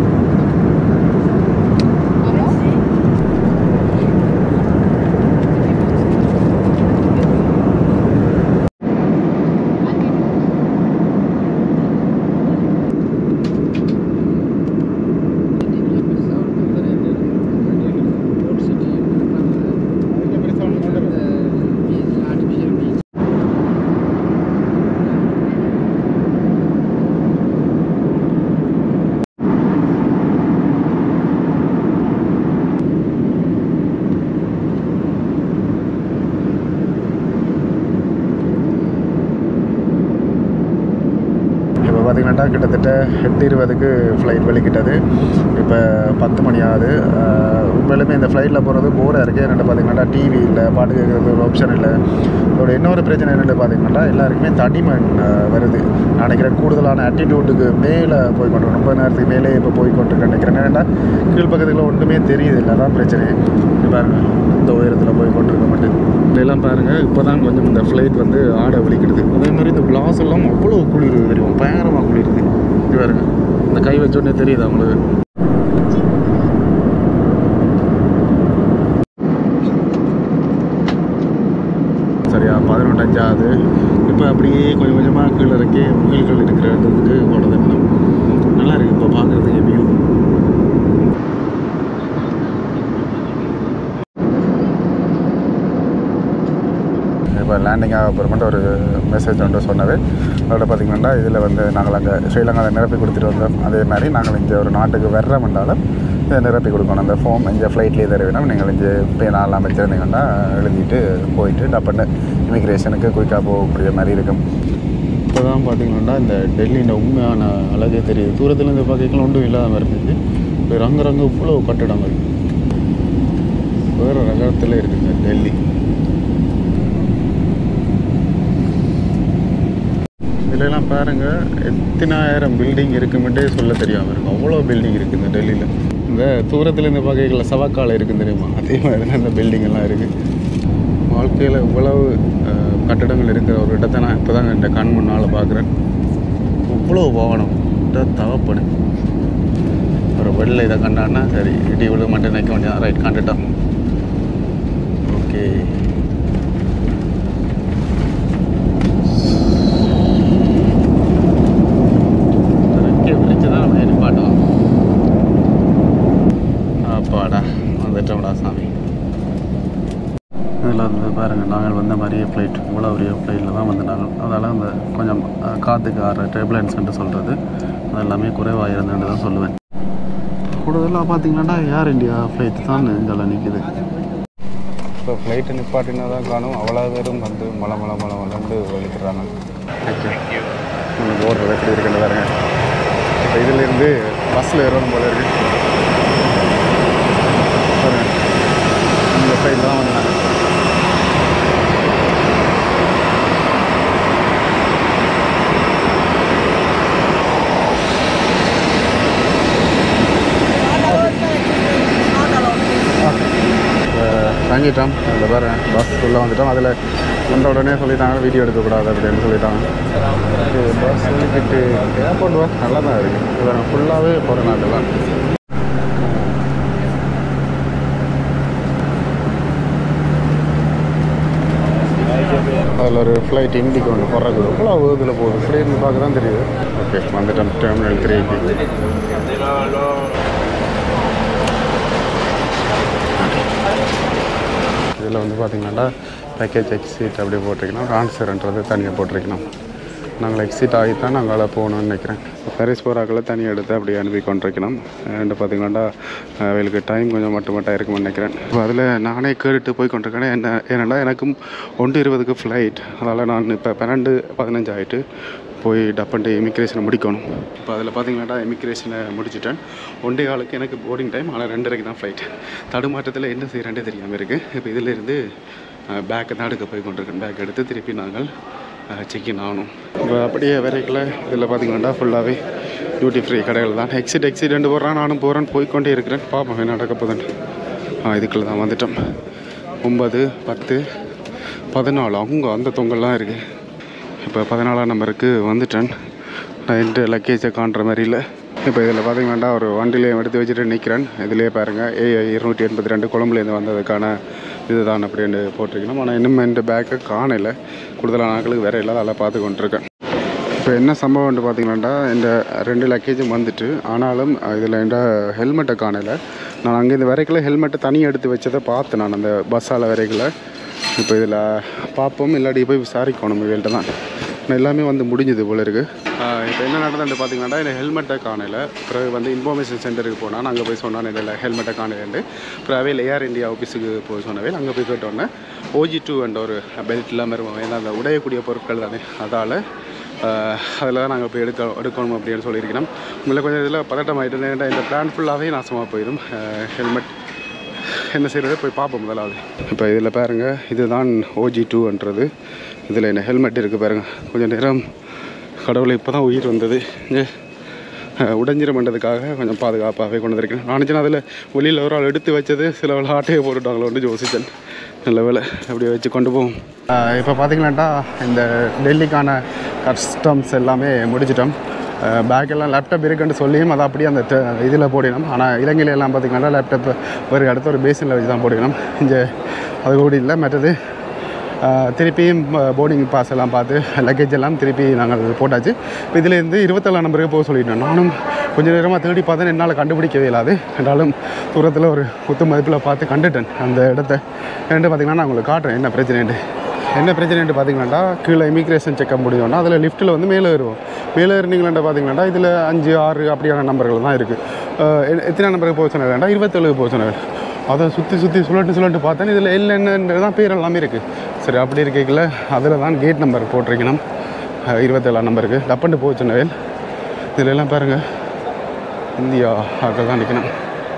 இப்போ பார்த்தீங்கன்னா கிட்டத்தட்ட எட்டு இருபதுக்கு ஃப்ளைட் வெளிக்கிட்டது இப்போ பத்து மணி ஆகுது ஆஹ் உண்மையிலுமே இந்த ஃப்ளைட்டில் போகிறது போராக இருக்குது என்னென்னு பார்த்தீங்கன்னா டிவி இல்லை பாட்டு கேட்குறது ஒரு ஆப்ஷன் இல்லை இதோட இன்னொரு பிரச்சனை என்னென்னு பார்த்தீங்கன்னா எல்லாருக்குமே தடிமன் ஆஹ் வருது நான் நினைக்கிறேன் கூடுதலான ஆட்டிடியூட்டுக்கு மேலே போய் கொண்டு ரொம்ப நேரத்துக்கு மேலே இப்போ போய் கொண்டு நினைக்கிறேன் ஏன்னா கீழ்ப்பக்கத்துக்குள்ள ஒன்றுமே தெரியுது இல்லை அதான் பிரச்சனை இது பாருங்க இந்த உயரத்தில் போய் கொண்டிருக்க மாட்டேன் இதெல்லாம் பாருங்கள் இப்போ தான் கொஞ்சம் இந்த ஃப்ளைட் வந்து ஆட வலிக்கிடுது அதே மாதிரி இந்த கிளாஸ் எல்லாம் அவ்வளோ குளிர் தெரியும் பயங்கரமாக குளிருது இது பாருங்க இந்த கை வச்சோடனே தெரியுது அவங்களுக்கு சரியா பதினொன்றஞ்சாவது இப்போ அப்படியே கொஞ்சம் கொஞ்சமாக கீழே இறக்கி முகில்கள் இருக்கிற இடத்துக்கு கொண்டு வந்துடணும் நல்லா இருக்குது இப்போ பார்க்குறதுக்கு வியூ இப்போ லேண்டிங் ஆக அப்புறமேட்டு ஒரு மெசேஜ் ஒன்று சொன்னது அதோட பார்த்திங்கன்னா இதில் வந்து நாங்கள் அங்கே ஸ்ரீலங்காவில் நிரப்பி கொடுத்துட்டு வந்தோம் அதே மாதிரி நாங்கள் இங்கே ஒரு நாட்டுக்கு வர்றோம்னாலும் இதை நிரப்பி கொடுக்கணும் அந்த ஃபார்ம் இங்கே ஃப்ளைட்லேயே தர வேணும் நீங்கள் இங்கே பேனாலாம் வச்சுருந்தீங்கன்னா எழுதிட்டு போயிட்டு டப்புன்னு இமிக்ரேஷனுக்கு குயிக்காக போகக்கூடிய மாதிரி இருக்கும் இப்போ தான் பார்த்தீங்கன்னா இந்த டெல்லியின் உண்மையான அழகே தெரியுது தூரத்துலேருந்து பார்க்கலாம் ஒன்றும் இல்லாமல் இருந்துச்சு இப்போ ரங்க ரங்க இவ்வளோ கட்டடங்கள் வேறு ரகத்தில் இருக்குங்க டெல்லி இதுலலாம் பாருங்கள் எத்தனாயிரம் பில்டிங் இருக்குமெண்டே சொல்ல தெரியாமல் இருக்கும் அவ்வளோ பில்டிங் இருக்குது இந்த டெல்லியில் இந்த தூரத்தில் இந்த வகைகளில் சவக்கால இருக்குது தெரியுமா அதே மாதிரி தான் இந்த பில்டிங் எல்லாம் இருக்குது வாழ்க்கையில் இவ்வளவு அஹ், கட்டடங்கள் இருக்கிற ஒரு இடத்தை நான் இப்போ தான் இந்த கண் முன்னால் பார்க்குறேன் இவ்வளோ வாகனம் தவப்படு ஒரு வெள்ளை இதை கண்டான்னா சரி இடி விழு மட்டும் நிற்க வேண்டியதான் ரைட் கண்டுட்டோம் ஓகே ரெக்கை விரிச்சு தான் நம்ம நிப்பாட்டோம் அப்பாடா வந்துட்டோம்டா சாமி இதில் வந்து பாருங்கள் நாங்கள் வந்த மாதிரியே ஃப்ளைட் இவ்வளோ பெரிய ஃப்ளைட்டில் தான் வந்து நாங்கள் அதனால் அந்த கொஞ்சம் அஹ், காற்றுக்கு ஆற டேபிளன்ஸ்ன்ட்டு சொல்கிறது அது எல்லாமே குறைவாக இருந்துன்னு தான் சொல்லுவேன் கூடுதலாக பார்த்தீங்கன்னா ஏர் இந்தியா ஃப்ளைட் தான் இங்கே நிற்கிது இப்போ ஃப்ளைட்டு நிப்பாட்டினா தான் காணும் அவ்வளோ பேரும் வந்து மலை மலை மலை மலண்டு வலிக்கிறாங்க ஓகே நம்ம போடுறது எப்படி இருக்குன்னு பாருங்க இப்போ இதுலேருந்து பஸ்ஸில் ஏறணும் போல இருக்கு பாருங்க இந்த ஃப்ளைட் தான் வந்தாங்க தங்கிட்டோம் அதில் பாரு பஸ் உள்ளே வந்துட்டோம் அதில் வந்த உடனே சொல்லிட்டாங்க வீடியோ எடுக்கக்கூடாது அப்படின்னு சொல்லிட்டாங்க பஸ் சொல்லிக்கிட்டு ஏர்போர்ட் பஸ் நல்லா தான் இருக்குது இது ஃபுல்லாகவே போகிற நாட்டு தான் அதில் ஒரு ஃப்ளைட் இண்டிக்கு ஒன்று போடுறது எவ்வளோ இதில் போகுது இப்படி இருந்து பார்க்க தான் தெரியுது ஓகே வந்துட்டோம் டெர்மினல் த்ரீக்கு இதில் வந்து பார்த்திங்கன்னா பேக்கேஜ் எக்ஸிட் அப்படி போட்டிருக்கணும் ஆன்சர்ன்றது தனியாக போட்டிருக்கணும் நாங்கள் எக்ஸிட் ஆகி தான் நாங்கள் அதில் போகணும்னு நினைக்கிறேன் பாரிஸ் போகிறாக்களை தனியாக எடுத்து அப்படியே அனுப்பி கொண்டிருக்கணும் அண்ட் பார்த்திங்கன்னா அவளுக்கு டைம் கொஞ்சம் மட்டும் மட்டும் இருக்கும்னு நினைக்கிறேன் இப்போ அதில் நானே கேட்டுட்டு போய் கொண்டிருக்கேன் என்ன ஏன்னா எனக்கும் ஒன்று இருபதுக்கு ஃப்ளைட் அதனால் நான் இப்போ பன்னெண்டு பதினஞ்சு ஆகிட்டு போய் டப்பன்ட்டு இமிக்ரேஷனை முடிக்கணும் இப்போ அதில் பார்த்தீங்கன்னா இமிக்ரேஷனை முடிச்சிட்டேன் ஒன்றே காலுக்கு எனக்கு போர்டிங் டைம் ஆனால் ரெண்டரைக்கு தான் ஃப்ளைட் தடுமாற்றத்தில் என்ன செய்கிறேன்டே தெரியாமல் இருக்குது இப்போ இதிலேருந்து பேக்கை தான் எடுக்க போய் கொண்டிருக்கேன் பேக் எடுத்து திருப்பி நாங்கள் செக்கின் ஆகணும் இப்போ அப்படியே வரைக்கல இதில் பார்த்தீங்கன்னா ஃபுல்லாகவே டியூட்டி ஃப்ரீ கடைகள் தான் எக்ஸிட் எக்ஸிட் ரெண்டு போடுறான் நானும் போகிறேன் போய்க்கொண்டே இருக்கிறேன் பார்ப்போம் என்ன நடக்க போகுதுன்னு ஆ இதுக்குள்ளே தான் வந்துட்டோம் ஒம்பது பத்து பதினாலு அவங்க அந்த தொங்கல்லாம் இருக்குது இப்போ பதினாலாம் நம்பருக்கு வந்துட்டேன் நான் எந்த லக்கேஜை காண்ற மாதிரி இல்லை இப்போ இதில் பார்த்தீங்கன்னா ஒரு வண்டியிலே எடுத்து வச்சுட்டு நிற்கிறேன் இதிலே பாருங்கள் ஏ இருநூற்றி எண்பத்தி ரெண்டு கொழம்புலேருந்து வந்ததுக்கான இதுதான் அப்படின்னு போட்டிருக்கணும் ஆனால் இன்னும் இந்த பேக்கை காணலை கூடுதலான நாட்களுக்கு வேறு இல்லாத அதெல்லாம் பார்த்து கொண்டிருக்கேன் இப்போ என்ன சம்பவம்னு பார்த்தீங்கன்னா இந்த ரெண்டு லக்கேஜும் வந்துட்டு ஆனாலும் இதில் என்ற ஹெல்மெட்டை காணலை நான் அங்கே இந்த வரைக்குள்ள ஹெல்மெட்டை தனியாக எடுத்து வச்சதை பார்த்தேன் நான் அந்த பஸ்ஸால் வரைக்குள்ள இப்போ இதில் பார்ப்போம் இல்லாட்டி போய் விசாரிக்கணும் இவங்கள்ட்ட தான் நான் எல்லாமே வந்து முடிஞ்சது போல இருக்குது இப்போ என்ன நடந்தது பார்த்தீங்கன்னா இந்த ஹெல்மெட்டை காணல பிறகு வந்து இன்ஃபர்மேஷன் சென்டருக்கு போனால் நான் அங்கே போய் சொன்னான் இதில் ஹெல்மெட்டை காணலேண்டு பிறகு அவையில் ஏர் இந்தியா ஆஃபீஸுக்கு போய் சொன்னவே அங்கே போய் கேட்டோன்னே ஓஜி டூ என்ற ஒரு பெல்ட் இல்லாமல் இருக்கும் ஏன்னா அந்த உடையக்கூடிய பொருட்கள் தானே அதால் அதில் தான் நாங்கள் போய் எடுக்க எடுக்கணும் அப்படின்னு சொல்லியிருக்கிறோம் உங்களை கொஞ்சம் இதில் பதட்டம் ஆகிட்டு இந்த பிளான் ஃபுல்லாகவே நாசமாக போயிடும் ஹெல்மெட் என்ன செய்கிறது போய் பார்ப்போம் முதலாவது இப்போ இதில் பாருங்கள் இதுதான் ஓஜி டூன்றது இதில் என்ன ஹெல்மெட் இருக்குது பாருங்கள் கொஞ்சம் நேரம் கடவுளை இப்போ தான் உயிர் வந்தது இங்கே உடஞ்சிரமன்றதுக்காக கொஞ்சம் பாதுகாப்பாகவே கொண்டு வந்திருக்கேன் நான் அதில் வெளியில் ஒரு ஆள் எடுத்து வச்சது சில வேலை ஆட்டையை போட்டுட்டாங்களோ யோசித்தேன் நல்ல வேலை அப்படியே வச்சு கொண்டு போவோம் இப்போ பார்த்தீங்களாட்டா இந்த டெல்லிக்கான கஸ்டம்ஸ் எல்லாமே முடிச்சிட்டோம் பேக் எல்லாம் லேப்டாப் இருக்குன்னு சொல்லியும் அதை அப்படியே அந்த இதில் போடினோம் ஆனால் இலங்கையில எல்லாம் பார்த்திங்கன்னா லேப்டாப் ஒரு இடத்த ஒரு பேசினில் வச்சு தான் போடினோம் இங்கே அது கூட இல்லை மற்றது திருப்பியும் போர்டிங் பாஸ் எல்லாம் பார்த்து லக்கேஜ் எல்லாம் திருப்பி நாங்கள் போட்டாச்சு இப்போ இதுலேருந்து இருபத்தேழாம் நம்பருக்கு போக சொல்லிட்டோம் நானும் கொஞ்சம் நேரமாக தேடி பார்த்தேன் என்னால் கண்டுபிடிக்கவே இல்லாது என்றாலும் தூரத்தில் ஒரு குத்து மதிப்பில் பார்த்து கண்டுட்டேன் அந்த இடத்த என்னட்டு பார்த்திங்கன்னா நான் உங்களுக்கு காட்டுறேன் என்ன பிரச்சனைன்ட்டு என்ன பிரச்சனைன்ட்டு பார்த்தீங்கன்னாடா கீழே இமிக்ரேஷன் செக்அப் முடிஞ்சோன்னா அதில் லிஃப்ட்டில் வந்து மேலே ஏறுவோம் மேலே ஏறினீங்களாண்டா பார்த்தீங்கன்னா இதில் அஞ்சு ஆறு அப்படியான நம்பர்கள் தான் இருக்குது எத்தனை நம்பருக்கு போக சொன்ன வேண்டாம் இருபத்தேழுக்கு போக சொன்ன வேண்டாம் அதை சுற்றி சுற்றி சுழட்டு சுழட்டு பார்த்தேன் இதில் என்னென்னு தான் பேர் எல்லாமே இருக்குது சரி அப்படி இருக்கல அதில் தான் கேட் நம்பர் போட்டிருக்கணும் இருபத்தேழாம் நம்பருக்கு டப்பண்டு போக சொன்ன வேல் இதில் எல்லாம் பாருங்கள் இந்தியா ஆக்கள் தான் நிற்கணும்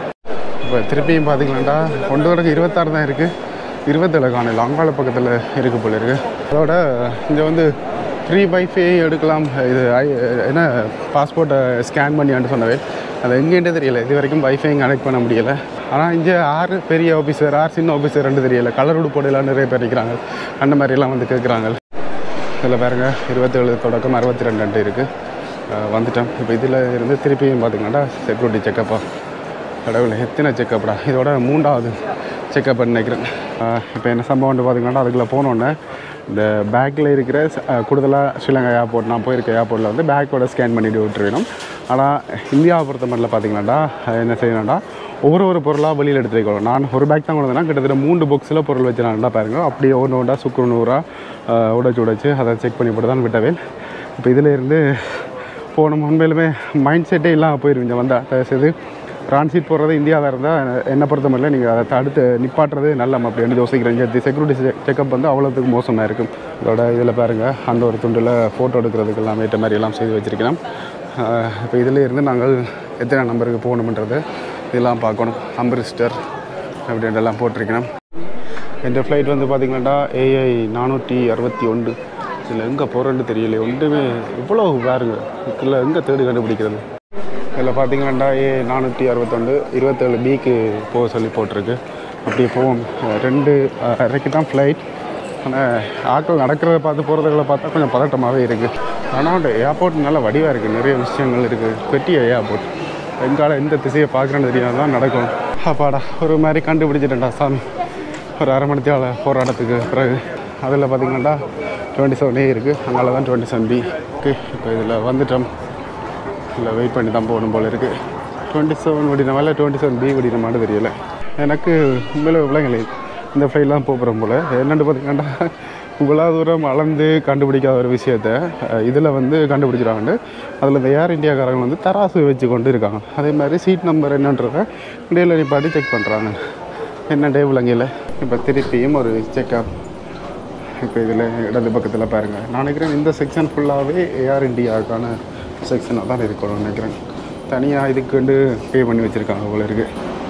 இப்போ திருப்பியும் பார்த்தீங்களாண்டா கொண்டு வரக்கு இருபத்தாறு தான் இருக்குது இருபத்தேழு காணல அங்காள பக்கத்தில் இருக்குது போல இருக்குது அதோட இங்கே வந்து ஃப்ரீ வைஃபை எடுக்கலாம் இது ஐ- என்ன பாஸ்போர்ட்டை ஸ்கேன் பண்ணியான்னு சொன்னவே அது எங்கேன்ட்டு தெரியல இது வரைக்கும் வைஃபை கனெக்ட் பண்ண முடியலை ஆனால் இங்கே ஆறு பெரிய ஆஃபீஸர் ஆறு சின்ன ஆஃபீஸர்னு தெரியல கலர் உடுப்போடையெல்லாம் நிறைய பேர் இருக்கிறாங்க அந்த மாதிரிலாம் வந்து கேட்குறாங்க இதில் பாருங்க இருபத்தேழு தொடக்கம் அறுபத்தி ரெண்டு இருக்குது வந்துட்டோம் இப்போ இதில் இருந்து திருப்பியும் பார்த்தீங்கன்னா செக்யூரிட்டி செக்கப்பா கடவுளை எத்தனை செக்கப்டா இதோட மூன்றாவது செக்கப் நினைக்கிறேன் இப்போ என்ன சம்பவம்னு பார்த்தீங்கன்னா அதுக்குள்ளே போனோன்னே இந்த பேக்கில் இருக்கிற கூடுதலாக ஸ்ரீலங்கா ஏர்போர்ட் நான் போயிருக்க ஏர்போர்ட்டில் வந்து பேக்கோட ஸ்கேன் பண்ணிட்டு விட்டுருக்கணும் ஆனால் இந்தியாவை பொறுத்த மட்டும் பார்த்தீங்கன்னாடா என்ன செய்யணும்டா ஒவ்வொரு ஒரு பொருளாக வெளியில் எடுத்து வைக்கணும் நான் ஒரு பேக் தான் கொண்டு வந்தேன்னா கிட்டத்தட்ட மூன்று பாக்ஸில் பொருள் வச்சுனாண்டா பாருங்க அப்படியே ஒன்று ஒன்றா சுக்கு நூறாக உடைச்சு உடைச்சு அதை செக் பண்ணி போட்டு தான் விட்டவேன் இப்போ இதில் இருந்து போன உண்மையிலுமே மைண்ட் செட்டே இல்லாமல் போயிருவீங்க வந்தால் தயவுசெய்து டிரான்சிட் போகிறது இந்தியாவில் இருந்தால் என்னை பொறுத்த மட்டும் நீங்கள் அதை தடுத்து நிப்பாட்டுறது நல்ல அப்படின்னு யோசிக்கிறேன் இங்கே செக்யூரிட்டி செக்கப் வந்து அவ்வளோத்துக்கு மோசமாக இருக்கும் இதோட இதில் பாருங்கள் அந்த ஒரு துண்டில் ஃபோட்டோ எடுக்கிறதுக்கு எல்லாம் ஏற்ற மாதிரி எல்லாம் செய்து வச்சுருக்கிறோம் இப்போ இதில் இருந்து நாங்கள் எத்தனை நம்பருக்கு போகணுன்றது இதெல்லாம் பார்க்கணும் அம்ரிஸ்டர் அப்படின்றெல்லாம் போட்டிருக்கிறோம் என் ஃப்ளைட் வந்து பார்த்திங்கன்னா ஏஐ நானூற்றி அறுபத்தி ஒன்று இதில் எங்கே போகிறேன்னு தெரியல ஒன்றுமே இவ்வளோ பாருங்க இதில் எங்கே தேடி கண்டுபிடிக்கிறது இதில் பார்த்தீங்கன்னா ஏ நானூற்றி அறுபத்தொண்டு இருபத்தேழு பிக்கு போக சொல்லி போட்டிருக்கு அப்படியே போவோம் அஹ் ரெண்டு அரைக்கு தான் ஃப்ளைட் ஆனால் ஆட்கள் நடக்கிறத பார்த்து போகிறதுகளை பார்த்தா கொஞ்சம் பதட்டமாகவே இருக்குது ஆனால் ஏர்போர்ட் நல்லா வடிவாக இருக்குது நிறைய விஷயங்கள் இருக்குது பெரிய ஏர்போர்ட் எங்கால எந்த திசையை பார்க்குறேன்னு தெரியாம தான் நடக்கும் அப்பாடா ஒரு மாதிரி கண்டுபிடிச்சிட்டேன்டா சாமி ஒரு அரை மணி தேவை போராட்டத்துக்கு பிறகு அதில் பார்த்தீங்கன்னா டுவெண்ட்டி செவன் ஏ இருக்குது அங்கால தான் டுவெண்ட்டி செவன் பி ஓகே இப்போ இதில் வந்துட்டோம் இல்லை வெயிட் பண்ணி தான் போகணும் போல இருக்குது டுவெண்ட்டி செவன் விடினமால டுவெண்ட்டி செவன் பி விடினமான்னு தெரியல எனக்கு உண்மையில விளங்கலை இந்த ஃப்ளைட்லாம் போகிறோம் போல் என்னென்னு பார்த்தீங்கன்னா இவ்வளோ தூரம் அளந்து கண்டுபிடிக்காத ஒரு விஷயத்த இதில் வந்து கண்டுபிடிச்சிருக்காங்க அதில் இந்த ஏர் இந்தியாக்காரங்க வந்து தராசு வச்சு கொண்டு இருக்காங்க அதே மாதிரி சீட் நம்பர் என்னன்றதை டேல நிப்பாட்டி செக் பண்ணுறாங்க என்ன டே விளங்கல இப்போ திருப்பியும் ஒரு செக்அப் இப்போ இதில் இடது பக்கத்தில் பாருங்கள் நான் நினைக்கிறேன் இந்த செக்ஷன் ஃபுல்லாகவே ஏஆர் இந்தியாவுக்கான செக்ஷனாக தான் இருக்கணும்னு நினைக்கிறேன் தனியாக இதுக்கு வந்து பே பண்ணி வச்சுருக்காங்க போல இருக்கு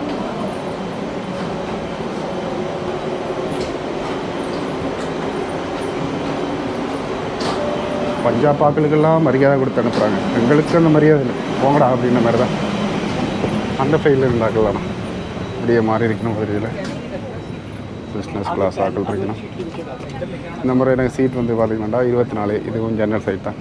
பஞ்சாப் ஆக்களுக்கெல்லாம் மரியாதை கொடுத்து அனுப்புகிறாங்க எங்களுக்கு அந்த மரியாதை இல்லை போங்கடா அப்படின்ற மாதிரி தான் அந்த ஃபைலில் இருந்தாக்கலாம் அப்படியே மாறி இருக்கணும் ஒரு இதில் பிஸ்னஸ் கிளாஸ் ஆக்கள் இருக்கணும் இந்த முறை எனக்கு சீட் வந்து பார்த்தீங்கன்னா இருபத்தி நாலு இதுவும் ஜன்னல் சைட் தான்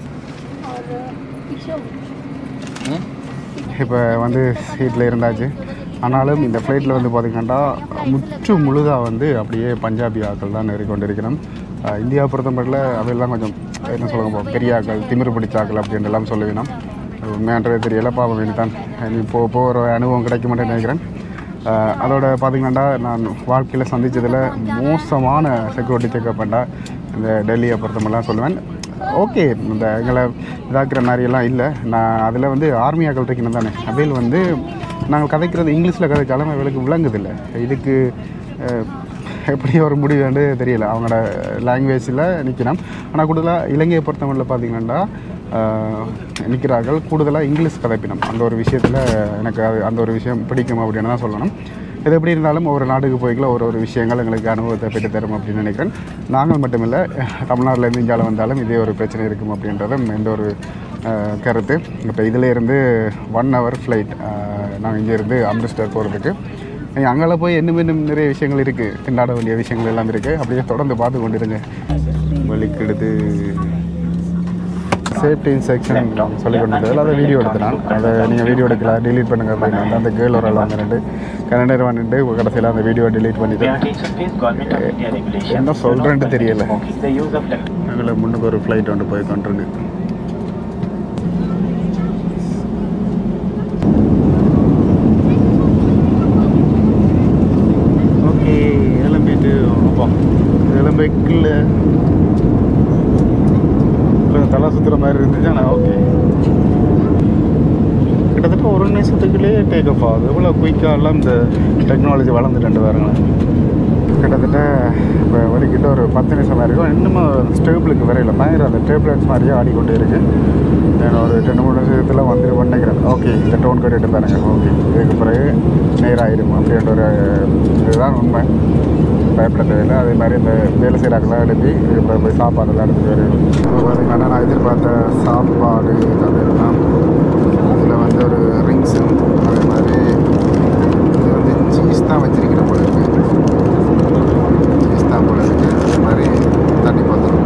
இப்போ வந்து சீட்டில் இருந்தாச்சு ஆனாலும் இந்த ஃப்ளைட்டில் வந்து பார்த்திங்கன்னா முற்று முழுதாக வந்து அப்படியே பஞ்சாபி ஆக்கள் தான் ஏறிக்கொண்டிருக்கிறோம் அஹ் இந்தியா பொறுத்தமட்டில் அதெல்லாம் கொஞ்சம் என்ன சொல்லுங்க பெரிய ஆக்கள் திமிரு பிடிச்ச ஆக்கள் அப்படின்ட்டு எல்லாம் சொல்லுவேன் உண்மையான்றதே தெரியல பாவம் வேண்டித்தான் இனி போ போகிற அனுபவம் கிடைக்க மாட்டேன்னு நினைக்கிறேன் அஹ் அதோட பார்த்தீங்கன்னா நான் வாழ்க்கையில் சந்தித்ததில் மோசமான செக்யூரிட்டி செக்அப் பண்ணா இந்த டெல்லியை பொறுத்தமெல்லாம் சொல்லுவேன் ஓகே இந்த எங்களை இதாக்குற மாதிரியெல்லாம் இல்லை நான் அதில் வந்து ஆர்மி ஆக்கள் இருக்கணும் தானே அதில் வந்து நாங்கள் கதைக்கிறது இங்கிலீஷில் கதைச்சாலும் இவளுக்கு விளங்குதில்லை இதுக்கு அஹ், எப்படி ஒரு முடிவு வந்து தெரியல அவங்களோட லாங்குவேஜில் நிற்கணும் ஆனால் கூடுதலாக இலங்கையை பொறுத்தவரையில் பார்த்தீங்கன்னா நிற்கிறார்கள் கூடுதலாக இங்கிலீஷ் கதைப்பினம் அந்த ஒரு விஷயத்தில் எனக்கு அது அந்த ஒரு விஷயம் பிடிக்கும் அப்படின்னு தான் சொல்லணும் இது எப்படி இருந்தாலும் ஒவ்வொரு நாட்டுக்கு போய்க்கல ஒரு ஒரு விஷயங்கள் எங்களுக்கு அனுபவத்தை பெற்று தரும் அப்படின்னு நினைக்கிறேன் நாங்கள் மட்டுமில்லை தமிழ்நாட்டிலேருந்து இந்தியாவில் வந்தாலும் இதே ஒரு பிரச்சனை இருக்கும் அப்படின்றதும் எந்த ஒரு அஹ், கருத்து இப்போ இதில் இருந்து ஒன் ஹவர் ஃப்ளைட் நாங்கள் இங்கேருந்து அம்ரிஸ்டர் போகிறதுக்கு நீங்கள் அங்கே போய் இன்னும் இன்னும் நிறைய விஷயங்கள் இருக்குது திண்டாட வேண்டிய விஷயங்கள் எல்லாம் இருக்குது அப்படியே தொடர்ந்து பார்த்து கொண்டிருங்க வலிக்கெடுத்து சேஃப்டி செக்ஷன் சொல்லி கொண்டு அதை வீடியோ எடுத்து நான் அதை நீங்கள் வீடியோ எடுக்கலாம் delete பண்ணுங்க அப்படின்னு வந்து அந்த கேர்ள் ஒரு ஆள் வந்துட்டு கனடர் வந்துட்டு கடைசியில் அந்த வீடியோ delete பண்ணிட்டு attention please, Government of India regulations. என்ன சொல்கிறேன்ட்டு தெரியல Smoking, the use of tech- அதில் முன்னுக்கு ஒரு ஃப்ளைட் வந்து போய் கொண்டிருக்கு ஓகே எலம்பிட்டு அப்பா எலம்பைக்கில் கொஞ்சம் தலை சுற்றுற மாதிரி இருந்துச்சு ஆனால் ஓகே கிட்டத்தட்ட ஒரு நிமிஷத்துக்குள்ளேயே டேக் ஆஃப் ஆகுது எவ்வளோ குயிக்காலாம் இந்த டெக்னாலஜி வளர்ந்துட்டு பாருங்களேன் கிட்டத்தட்ட இப்போ வரைக்கிட்ட ஒரு பத்து நிமிஷம் வரைக்கும் இன்னமும் ஸ்டேபிளுக்கு வரையில பயங்கர அந்த டேப்லெட்ஸ் மாதிரியே ஆடிக்கொண்டே இருக்கு நான் ஒரு ரெண்டு மூணு நிமிஷத்தில் வந்துட்டு நினைக்கிறேன் ஓகே இந்த டோன் கட்டிட்டு பாருங்க ஓகே இதுக்கு பிறகு நேராயிடும் அப்படின்ற ஒரு இதுதான் உண்மை பயப்பட தேவையில்லை அதே மாதிரி இந்த வேலை செய்கிறாங்களாம் எழுப்பி இப்போ போய் சாப்பாடெல்லாம் எடுத்துகிட்டு வரையும் இப்போ பார்த்தீங்கன்னா நான் எதிர்பார்த்த சாப்பாடு அதெல்லாம் இதில் வந்து ஒரு ரிங்ஸும் அதே மாதிரி இது வந்து சீஸ் தான் வச்சிருக்கிறேன் போல இருக்கு சீஸ் தான் போல இருக்கு அதே மாதிரி தண்ணி பாத்திரம்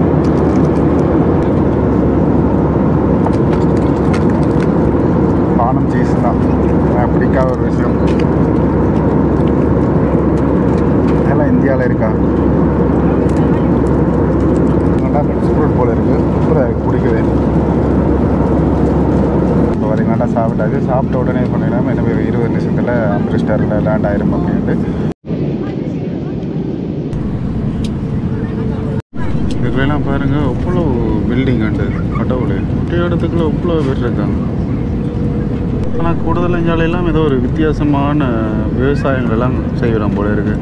பானம் சீஸ் தான் எனக்கு பிடிக்காத ஒரு விஷயம் இதெல்லாம் இந்தியாவில் இருக்கா ஃப்ரூட் போல இருக்கு சூப்பராக இருக்கு பிடிக்குது இப்போ வரீங்கன்னா சாப்பிட்டாச்சு சாப்பிட்ட உடனே பண்ணிடலாம் என்ன ஒரு இருபது நிமிஷத்தில் அம்ரிஸ்டரில் லேண்ட் ஆயிரும் அப்படின்ட்டு இதுக்கெல்லாம் பாருங்க அவ்வளோ பில்டிங் அண்டு கடவுள் ஒரே இடத்துக்குள்ள அவ்வளோ பேர் இருக்காங்க ஆனால் கூடுதல் சாலையெல்லாம் ஏதோ ஒரு வித்தியாசமான விவசாயங்கள் எல்லாம் செய்கிறோம் போல இருக்கு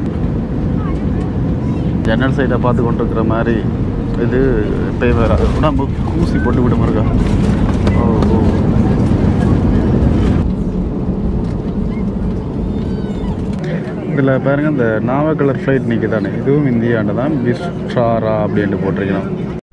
ஜன்னல் சைடை பார்த்து கொண்டு இருக்கிற மாதிரி இது இப்போ வராது உடம்பு ஊசி போட்டு விட இருக்கா ஓ ஓ இதில் பாருங்க இந்த நாவ கலர் ஃப்ளைட் நிற்குதானே இதுவும் இந்தியாண்ட தான் விஸ்ட்ராரா அப்படின்ட்டு போட்டிருக்கணும்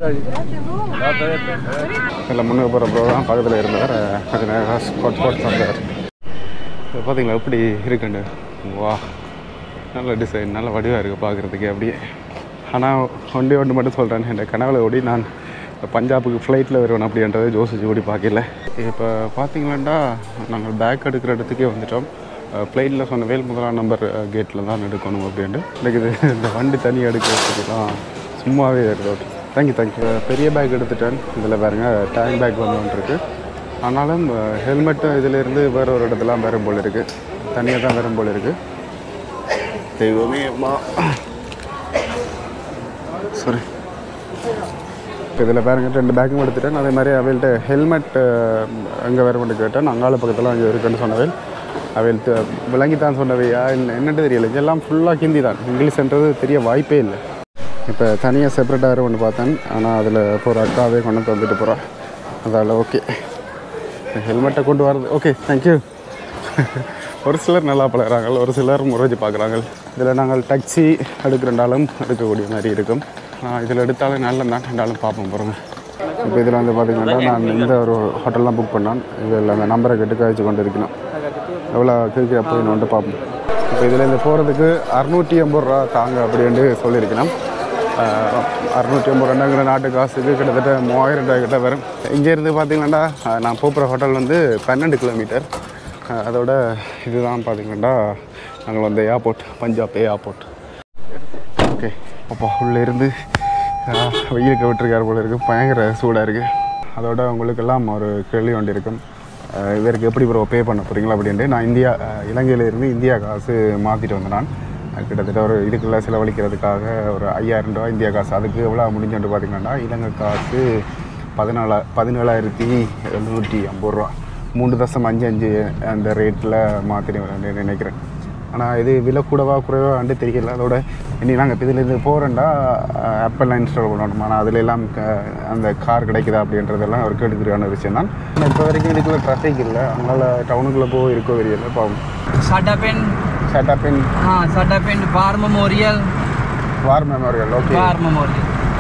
இதில் முன்னே போகிற ப்ரோக்ராம் பக்கத்தில் இருந்தவர் கொஞ்ச நேரம் ஸ்பாட் ஸ்பாட் வந்தார் இப்போ பார்த்தீங்களா எப்படி இருக்குண்டு வா நல்ல டிசைன் நல்ல வடிவாக இருக்குது பார்க்குறதுக்கு அப்படியே ஆனால் ஒன்றே ஒன்று மட்டும் சொல்கிறேன் என் கனவுல ஓடி நான் பஞ்சாபுக்கு ஃப்ளைட்டில் வருவேன் அப்படின்றத யோசிச்சு ஓடி பார்க்கல இப்போ பார்த்தீங்களாண்டா நாங்கள் பேக் எடுக்கிற இடத்துக்கே வந்துட்டோம் ஃப்ளைட்டில் சொன்ன வேல் முதலாம் நம்பர் கேட்டில் தான் எடுக்கணும் அப்படின்ட்டு எனக்கு இது இந்த வண்டி தனி எடுக்கிறதுக்குலாம் சும்மாவே இருக்குது தேங்க்யூ தேங்க்யூ பெரிய பேக் எடுத்துட்டேன் இதில் பாருங்க டேங்க் பேக் வந்துருக்கு ஆனாலும் ஹெல்மெட்டு இதிலேருந்து வேற ஒரு இடத்துலாம் வரும் போல் இருக்குது தனியாக தான் வரும் போல் இருக்குது தெய்வமே அம்மா சாரி இப்போ இதில் பாருங்க ரெண்டு பேக்கும் எடுத்துட்டேன் அதே மாதிரி அவள்கிட்ட ஹெல்மெட் எங்கே வேறு கேட்டேன் அங்காள பக்கத்தில் அங்கே இருக்குன்னு சொன்னவேல் அவள் விளங்கி தான் சொன்னவையா என்ன என்னட்டு தெரியல இதெல்லாம் ஃபுல்லாக ஹிந்தி தான் இங்கிலீஷ்ன்றது தெரிய வாய்ப்பே இல்லை இப்போ தனியாக செப்பரேட்டாக வேறு ஒன்று பார்த்தேன் ஆனால் அதில் இப்போ ஒரு அக்காவே கொண்டு வந்து வந்துட்டு போகிறா அதால் ஓகே ஹெல்மெட்டை கொண்டு வரது ஓகே தேங்க்யூ ஒரு சிலர் நல்லா பழகிறாங்க ஒரு சிலர் முறைச்சு பார்க்குறாங்க இதில் நாங்கள் டாக்ஸி எடுக்கிறண்டாலும் எடுக்கக்கூடிய மாதிரி இருக்கும் இதில் எடுத்தாலும் நல்ல தான் ரெண்டாலும் பார்ப்போம் போகிறோங்க இப்போ இதில் வந்து பார்த்தீங்கன்னா நான் இந்த ஒரு ஹோட்டல் தான் புக் பண்ணேன் இதில் அந்த நம்பரை கேட்டு கழிச்சு கொண்டு இருக்கணும் எவ்வளோ கேட்குற போய் வந்துட்டு பார்ப்போம் இப்போ இதில் இந்த போகிறதுக்கு அறுநூற்றி ஐம்பது ரூபா தாங்க அப்படின்ட்டு சொல்லியிருக்கணும் அறுநூற்றி ஐம்பது ரெண்டாங்கிற நாட்டு காசுக்கு கிட்டத்தட்ட மூவாயிரம் ரூபாய் கிட்ட வரும் இங்கேருந்து பார்த்தீங்கன்னா நான் போகிற ஹோட்டல் வந்து பன்னெண்டு கிலோமீட்டர் அஹ் அதோட இதுதான் பார்த்தீங்கன்னா நாங்கள் வந்து ஏர்போர்ட் பஞ்சாப் ஏர்போர்ட் ஓகே அப்பா உள்ளே இருந்து அஹ், வெயிலுக்கு விட்டுருக்காரு போல இருக்குது பயங்கர சூடாக இருக்குது அதோட உங்களுக்கெல்லாம் ஒரு கேள்வி ஒன்று இருக்கும் அஹ், இதற்கு எப்படி ப்ரோ பே பண்ண போகிறீங்களா அப்படின்ட்டு நான் இந்தியா அஹ், இலங்கையில இருந்து இந்தியா காசு மாற்றிட்டு வந்தேன் நான் அஹ், கிட்டத்தட்ட ஒரு இதுக்குள்ள செலவழிக்கிறதுக்காக ஒரு ஐயாயிரம் ரூபா இந்தியா காசு அதுக்கு எவ்வளோ முடிஞ்சுட்டு பார்த்தீங்கன்னா இலங்கை காசு பதினாலா பதினேழாயிரத்தி எழுநூற்றி ஐம்பது ரூபா மூன்று தசம் அஞ்சு அஞ்சு அந்த ரேட்டில் மாற்றிட்டு நினைக்கிறேன் ஆனால் இது விலை கூடவா குறைவாண்டு தெரியல அதோட இனி நாங்கள் இப்போ இதில் போகிறேன்டா ஆப்பிள்லாம் இன்ஸ்டால் பண்ணணும் ஆனால் அதில் எல்லாம் க- அந்த கார் கிடைக்குதா அப்படின்றதெல்லாம் ஒரு கேட்டுக்கிறியான விஷயம் தான் ஆனால் இப்போ வரைக்கும் இதுக்குள்ள ட்ராஃபிக் இல்லை அதனால் டவுனுக்குள்ளே போக இருக்கோ தெரியல பாவம் ਸਾਡਾ ਪਿੰਡ செட்டப் இன் ਹਾਂ ਸਾਡਾ ਪਿੰਡ war memorial war memorial okay war memorial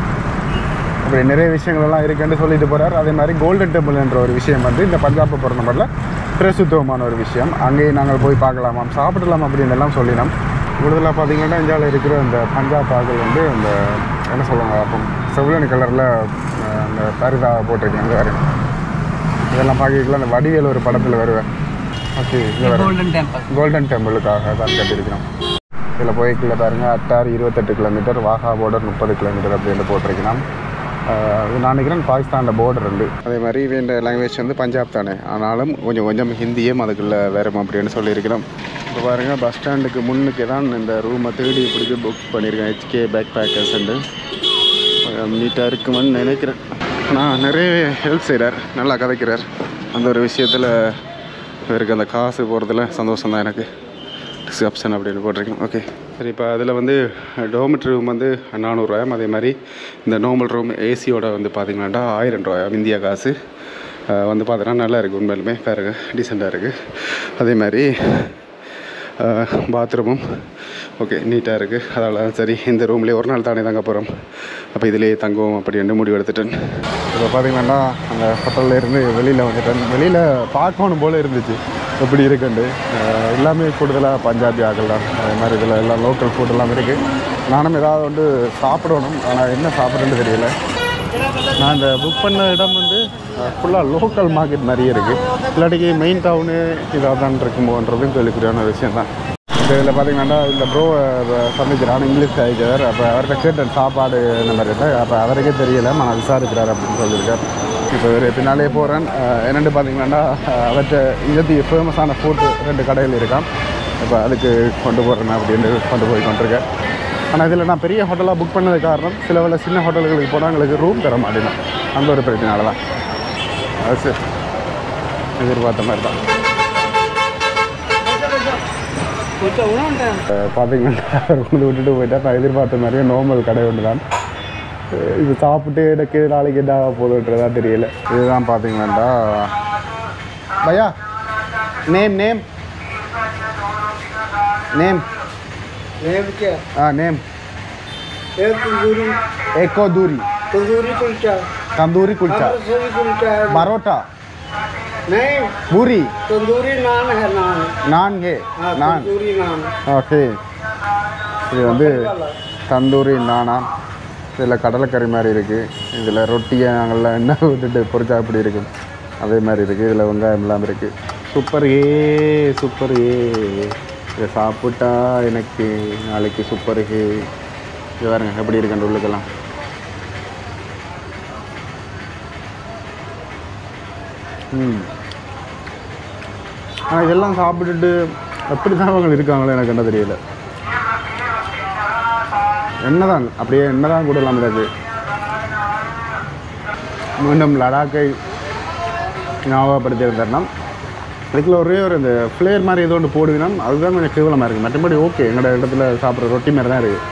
அப்படி நிறைய விஷயங்கள் எல்லாம் இருக்குன்னு சொல்லிட்டு போறார் அதே மாதிரி கோல்டன் டெம்பிள் என்ற ஒரு விஷயம் வந்து இந்த பஞ்சாபை பொறுத்த மட்டும் பிரசுத்தமான ஒரு விஷயம் அங்கேயும் நாங்கள் போய் பார்க்கலாமாம் சாப்பிடலாம் அப்படின்னு எல்லாம் சொல்லினோம் கூடுதலாக பார்த்தீங்கன்னா இந்தியாவில் இருக்கிற இந்த பஞ்சாப் ஆக்கள் வந்து இந்த என்ன சொல்லுவாங்க அப்போ செவ்வளனி கலரில் அந்த பரிதா போட்டிருக்கேன் வேறு இதெல்லாம் பார்க்கல அந்த வடிவேல் ஒரு படத்தில் வருவேன் ஓகே இது வரும் ਗੋਲਡਨ ਟੈਂਪਲ கோல்டன் டெம்பிளுக்காக தான் கட்டியிருக்கிறோம் இதில் போய்க்குள்ள பாருங்கள் அட்டார் இருபத்தெட்டு கிலோமீட்டர் வாகா பார்டர் முப்பது கிலோமீட்டர் அப்படின்னு போட்டிருக்கலாம் ஆஹ் இது நான் நினைக்கிறேன் பாகிஸ்தானில் பார்டர் உண்டு அதே மாதிரி இவன் லாங்குவேஜ் வந்து பஞ்சாப் தானே ஆனாலும் கொஞ்சம் கொஞ்சம் ஹிந்தியும் அதுக்குள்ளே வேறும் அப்படின்னு சொல்லியிருக்கிறோம் இப்போ பாருங்கள் பஸ் ஸ்டாண்டுக்கு முன்னுக்கு தான் இந்த ரூமை தேடி பிடிச்சி புக் பண்ணியிருக்கேன் ஹெச்கே பேக் பேக்கர்ஸ்ண்டு நீட்டாக இருக்குமென்னு நினைக்கிறேன் ஆனால் நிறைய ஹெல்ப் செய்கிறார் நல்லா கதைக்கிறார் அந்த ஒரு விஷயத்தில் இவருக்கு அந்த காசு போகிறதுல சந்தோஷம் தான் எனக்கு ரிசப்ஷன் அப்படின்னு போட்டிருக்கேன் ஓகே சரி இப்போ அதில் வந்து டோமெட்ரி ரூம் வந்து நானூறுரூவாயம் அதே மாதிரி இந்த நார்மல் ரூம் ஏசியோட வந்து பார்த்தீங்கன்னாட்டா ஆயிரம் ரூபாய் இந்தியா காசு அஹ் வந்து பார்த்தோன்னா நல்லா இருக்குது உண்மையிலுமே பாருங்க டீசெண்டாக இருக்குது அதே மாதிரி பாத்ரூமும் ஓகே நீட்டாக இருக்குது அதனால் சரி இந்த ரூம்லேயே ஒரு நாள் தானே தங்க போகிறோம் அப்போ இதிலேயே தங்குவோம் அப்படின்னு முடிவு எடுத்துட்டேன் இப்போ பார்த்தீங்கன்னா அந்த ஹோட்டல்ல இருந்து வெளியில் வந்துட்டேன் வெளியில் பார்க்கணும் போல இருந்துச்சு எப்படி இருக்குண்டு அஹ் எல்லாமே கூடுதலாக பஞ்சாபி ஆக்கள் தான் அதே மாதிரி இதில் எல்லாம் லோக்கல் ஃபுட் எல்லாம் இருக்குது நானும் ஏதாவது வந்து சாப்பிடணும் ஆனால் என்ன சாப்பிட்றேன்னு தெரியல நான் இந்த புக் பண்ண இடம் வந்து ஃபுல்லாக லோக்கல் மார்க்கெட் நிறைய இருக்குது இல்லாட்டிக்கு மெயின் டவுனு இதாக தான் இருக்குமோன்றதும் கேள்விக்குறியான ஒரு விஷயம் தான் இப்போ இதில் பார்த்தீங்கன்னா இந்த ப்ரோ சந்திக்கிறான் இங்கிலீஷ் காய்ச்சார் அப்போ அவர்கிட்ட கேட்டேன் சாப்பாடு இந்த மாதிரி இருந்தால் அப்போ அவருக்கே தெரியல நான் விசாரிக்கிறார் அப்படின்னு சொல்லியிருக்கார் இப்போ ஒரு பின்னாலே போகிறேன் என்னென்னு பார்த்தீங்கன்னா அவர்கிட்ட இங்கத்தி ஃபேமஸான ஃபுட்டு ரெண்டு கடைகள் இருக்கான் இப்போ அதுக்கு கொண்டு போகிறேன் அப்படின்னு கொண்டு போய் கொண்டிருக்கேன் ஆனால் இதில் நான் பெரிய ஹோட்டலாக புக் பண்ணது காரணம் சில வேளை சின்ன ஹோட்டல்களுக்கு போனால் எங்களுக்கு ரூம் தர மாட்டேன் அந்த ஒரு பிரச்சனையால தான் அது சரி எதிர்பார்த்த மாதிரி தான் அஹ் பார்த்தீங்கன்னா அவர் கொண்டு விட்டுட்டு போயிட்டா நான் எதிர்பார்த்த மாதிரியே நார்மல் கடை ஒன்று தான் அஹ் இது சாப்பிட்டு எனக்கு நாளைக்கு என்ன ஆக போகுதுன்றதா தெரியல இதுதான் பார்த்தீங்கன்னா பையா நேம் நேம் நேம் नेम क्या ஆ நேம் एक तंदूरी एको दूरी तंदूरी कुलचा तंदूरी कुलचा अमृतसरी कुलचा है परोटा नहीं पूरी तंदूरी नान है नान நான் है हाँ நான் तंदूरी नान ஓகே இது வந்து தந்தூரி நானா இதில் கடலைக்கறி மாதிரி இருக்குது இதில் ரொட்டியை நாங்கள்லாம் என்ன விட்டுட்டு பொரிச்சா அப்படி இருக்கும் அதே மாதிரி இருக்குது இதில் வெங்காயம் இல்லாமல் இருக்குது சூப்பர் ஏ சூப்பர் ஏ இதை சாப்பிட்டா எனக்கு நாளைக்கு சூப்பர் ஹே இது பாருங்க எப்படி இருக்குன்ற உள்ளுக்கெல்லாம் ம் ஆனால் இதெல்லாம் சாப்பிட்டுட்டு எப்படி தான் அவங்க இருக்காங்களோ எனக்கு என்ன தெரியல என்னதான் அப்படியே என்னதான் கூட இல்லாமல் இருக்கு மீண்டும் லடாக்கை ஞாபகப்படுத்தியிருந்தேன்னா இதுக்குள்ள ஒரே ஒரு இந்த ஃப்ளேர் மாதிரி ஏதோ ஒன்று போடுவீங்கன்னா அதுதான் கொஞ்சம் கேவலமாக இருக்குது மற்றபடி ஓகே எங்களோட இடத்துல சாப்பிட்ற ரொட்டி மாதிரி தான் இருக்குது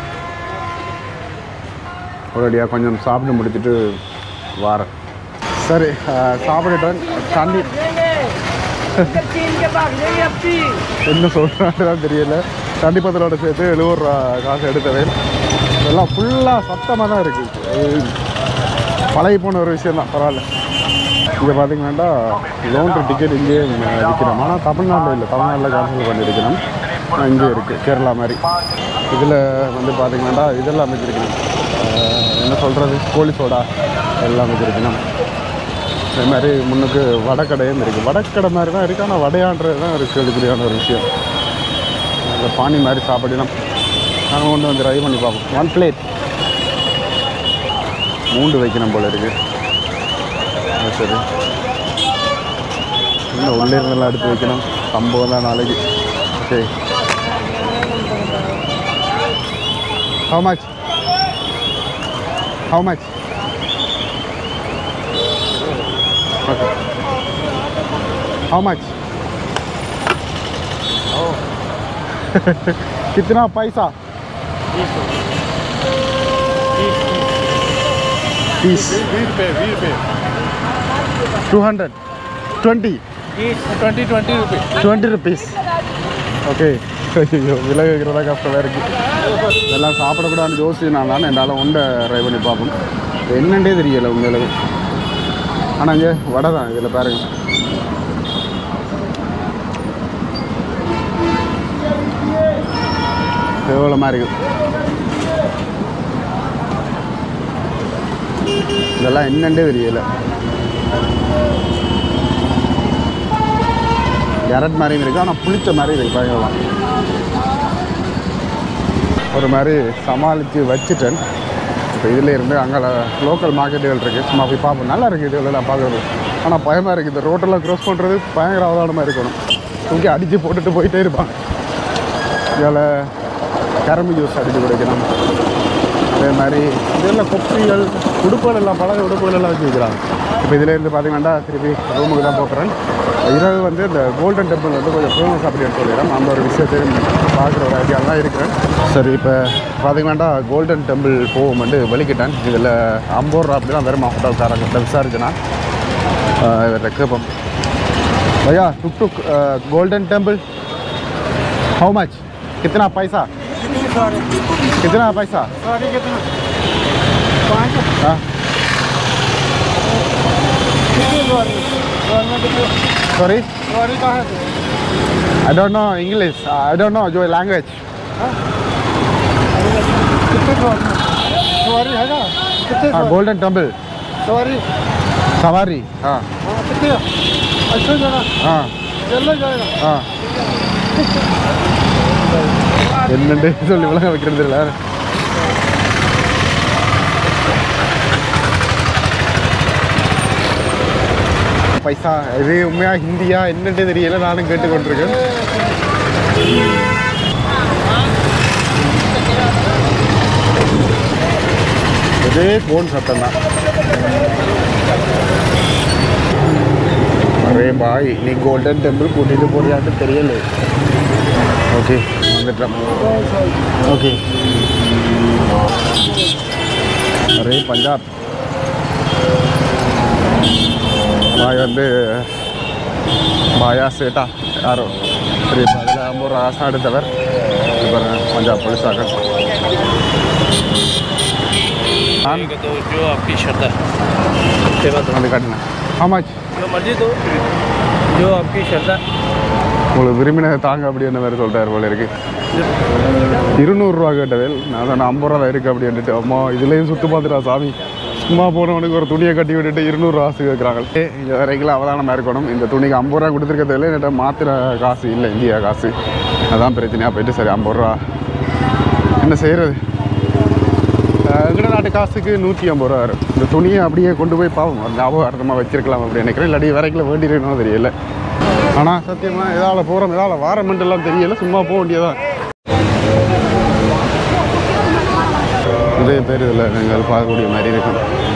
ஒரேடியாக கொஞ்சம் சாப்பிட்டு முடிச்சுட்டு வாரேன் சரி அஹ், சாப்பிட்டுட்டேன் தண்ணி என்ன சொல்கிறான்னு தெரியல தண்ணி பத்திரோட சேர்த்து எழுபது ரூபா காசு எடுத்தவேன் இதெல்லாம் ஃபுல்லாக சத்தமாக தான் இருக்குது பழகி போன ஒரு விஷயம் தான் பரவாயில்ல இங்கே பார்த்தீங்கன்னா லோன்ட்ரி டிக்கெட் இங்கேயே விற்கிறோம் ஆனால் தமிழ்நாட்டில் இல்லை தமிழ்நாட்டில் கேன்சல் பண்ணியிருக்கணும் ஆனால் இங்கே இருக்குது கேரளா மாதிரி இதில் வந்து பார்த்தீங்கன்னா இதெல்லாம் வச்சுருக்கணும் என்ன சொல்கிறது கோழி சோடா எல்லாம் வச்சுருக்கணும் அதே மாதிரி முன்னுக்கு வடக்கடையும் இருக்குது வடக்கடை மாதிரி தான் இருக்குது ஆனால் வடையான்றது தான் ஒரு கேள்விக்குறியான ஒரு விஷயம் இந்த பானி மாதிரி சாப்பிடணும் நாங்கள் கொண்டு வந்து ட்ரை பண்ணி பார்ப்போம் ஒன் பிளேட் மூண்டு வைக்கணும் போல இருக்குது அது சரி இன்னும் உள்ளே இருந்தெல்லாம் எடுத்து வைக்கணும் சம்பவம் தான் நாளைக்கு okay how much how much Okay. How much? Oh. कितना पैसा तीस two hundred twenty twenty twenty रुपये டுவெண்ட்டி ருபீஸ் ஓகே ஐயோ விலை வைக்கிறதா கஷ்டமாக இருக்குது இதெல்லாம் சாப்பிடக்கூடாதுன்னு யோசிச்சு நான் தானே என்னால் உண்டை ட்ரை பண்ணி பார்ப்போம் இது என்னன்றே தெரியலை உண்மையிலே ஆனால் இங்கே வடை தான் இதில் பாருங்க கேவலமாக இருக்குது இதெல்லாம் என்னன்றே தெரியல கேரட் மாதிரியும் இருக்குது ஆனால் புளிச்ச மாதிரி இருக்குது பயங்கரமாக ஒரு மாதிரி சமாளித்து வச்சுட்டேன் இப்போ இதில் இருந்து அங்கே லோக்கல் மார்க்கெட்டுகள் இருக்குது சும்மா போய் பார்ப்போம் நல்லா இருக்குது இதெல்லாம் பார்க்குறது ஆனால் பயமாக இருக்குது இந்த ரோட்டெல்லாம் க்ராஸ் பண்ணுறது பயங்கர அவதானமாக இருக்கணும் தூக்கி அடித்து போட்டுட்டு போயிட்டே இருப்பாங்க இதில் கரும்பு ஜூஸ் அடித்து குடிக்கணும் அதே மாதிரி இதெல்லாம் கொப்பிகள் உடுப்புகள் எல்லாம் பழக உடுப்புகள் எல்லாம் வச்சு வைக்கிறாங்க இப்போ இதில் இருந்து பார்த்தீங்கன்னா திருப்பி ரூமுக்கு தான் போகிறேன் இரவு வந்து இந்த கோல்டன் டெம்பிள் வந்து கொஞ்சம் ஃபேமஸ் அப்படின்னு சொல்லிடுறேன் அந்த ஒரு விஷயத்தையும் பார்க்குற ஒரு ஐடியா தான் இருக்கிறேன் சரி இப்போ பார்த்தீங்கன்னா கோல்டன் டெம்பிள் போகும் வந்து வெளிக்கிட்டேன் இதில் ஐம்பது ரூபா அப்படி தான் வருமா ஹோட்டல்காரங்கிட்ட விசாரிச்சுனா இவர்கிட்ட கேட்போம் भैया tuk tuk Golden Temple how much कितना पैसा कितना पैसा सॉरी कितना पाँच हाँ कितनी सॉरी सॉरी कितने सॉरी सॉरी कहाँ है I don't know English I don't know जो लैंग्वेज कितने सॉरी सॉरी है ना कितने हाँ सॉरी गोल्डन टेम्पल सॉरी सवारी हाँ हाँ कितने अच्छा जाना हाँ चलो जाएगा ஆ என்னண்டு சொல்லி விளங்க வைக்கிறது இல்லை பைசா இது உண்மையா ஹிந்தியா என்னன்னு தெரியல நானும் கேட்டுக்கொண்டிருக்கேன் இதே ஃபோன் சத்தம் தான் அரே பாய் நீ கோல்டன் டெம்பிள் கூட்டிட்டு போறியான்னு தெரியல ஓகே வந்துட்டோம் ஓகே அரே பஞ்சாப் பாய் வந்து பாயா சேட்டா யாரோ சரி இப்போ அதில் ஐம்பது ரூபா காசு எடுத்தவர் இப்போ பஞ்சாப் போலீஸாக நான் जो आपकी श्रद्धा வந்து காட்டினேன் ஆமாச்சு जो मर्जी दो जो आपकी श्रद्धा உங்களுக்கு விரும்பினதை தாங்க அப்படின்னு வேறு சொல்லிட்டாரு போல இருக்கு இருநூறுவா கேட்டவேல் நான் சொன்னேன் ஐம்பது ரூபா இருக்கு அப்படின்ட்டு அம்மா இதுலேயும் சுத்து பார்த்துட்டா சாமி சும்மா போனவனுக்கு ஒரு துணியை கட்டி விட்டுட்டு இருநூறுவா காசு கேட்குறாங்க இங்கே வரைக்கும் அவதானமாக இருக்கணும் இந்த துணிக்கு ஐம்பது ரூபா கொடுத்துருக்கிறதுல என்கிட்ட மாத்திர காசு இல்லை இந்தியா காசு அதான் பிரச்சனையாக போயிட்டு சரி ஐம்பது ரூபா என்ன செய்கிறது எங்கட நாட்டு காசுக்கு நூற்றி ஐம்பது ரூபா வரும் இந்த துணியை அப்படியே கொண்டு போய் பாவம் ஒரு ஞாபகார்த்தமாக வச்சிருக்கலாம் அப்படி நினைக்கிறேன் இல்லாட்டி வரைக்கும் வேண்டியிருக்கணும் தெரியல ஆனால் சத்தியமாக எதால் போகிறோம் எதால் வாரமெண்டெல்லாம் தெரியல சும்மா போக வேண்டியதான் நிறைய பேர் இதில் நீங்கள் பார்க்கக்கூடிய மாதிரி இருக்கும்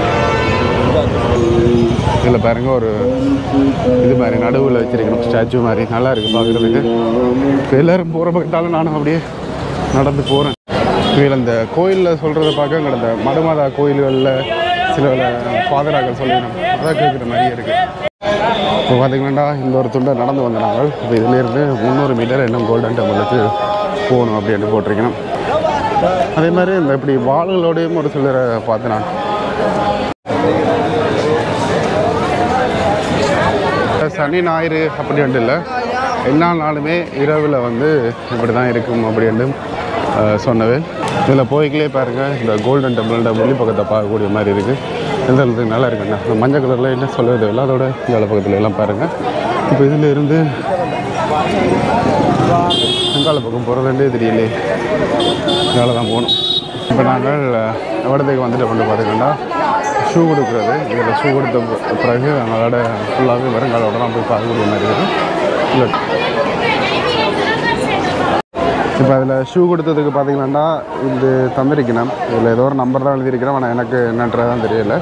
இதில் பாருங்க ஒரு இது மாதிரி நடுவில் வச்சிருக்கணும் ஸ்டாச்சு மாதிரி நல்லா இருக்குது பார்க்குறதுக்கு இப்போ எல்லோரும் போகிற பக்கத்தாலும் நானும் அப்படியே நடந்து போகிறேன் இதில் இந்த கோயிலில் சொல்கிறத பார்க்க அங்கே இந்த மடுமாதா கோயில்களில் சில ஃபாதராக்கள் சொல்லிடணும் அதான் கேட்குற மாதிரியே இருக்குது இப்போ பார்த்தீங்கன்னா இந்த ஒரு துண்டை நடந்து வந்த நாங்கள் இப்போ இதுலேருந்து முந்நூறு மீட்டர் இன்னும் கோல்டன் டெம்பிளுக்கு போகணும் அப்படின்னு போட்டிருக்கணும் அதே மாதிரி இந்த இப்படி வாள்களோடையும் ஒரு சிலரை பார்த்து நான் சனி ஞாயிறு அப்படின்ட்டு இல்லை எல்லா நாளுமே இரவில் வந்து இப்படி தான் இருக்கும் அப்படின்ட்டு அஹ், சொன்னவே இதில் போய்க்கிலே பாருங்கள் இந்த கோல்டன் டெம்பிள்ன்ற வெளி பக்கத்தை பார்க்கக்கூடிய மாதிரி இருக்குது எந்த அளவுக்கு நல்லா இருக்குண்ணா இந்த மஞ்சள் கலரில் என்ன சொல்லுறது இல்லை அதோட இந்த பக்கத்துல எல்லாம் பாருங்கள் இப்போ இதில் இருந்து வெங்கால பக்கம் போகிறதுன்றே தெரியலையே இதால தான் போகணும் இப்போ நாங்கள் இடத்துக்கு வந்துட்டு கொண்டு பார்த்தீங்கன்னா ஷூ கொடுக்குறது இதில் ஷூ கொடுத்த பி- பிறகு அவங்களோட ஃபுல்லாகவே வருங்காலோட தான் போய் பார்க்கக்கூடிய மாதிரி இருக்கும் இல்லை இப்போ அதில் ஷூ கொடுத்ததுக்கு பார்த்தீங்கன்னா இது தந்திருக்கணும் இதில் ஏதோ ஒரு நம்பர் தான் எழுதியிருக்கிறேன் ஆனால் எனக்கு என்னன்றதான் தெரியல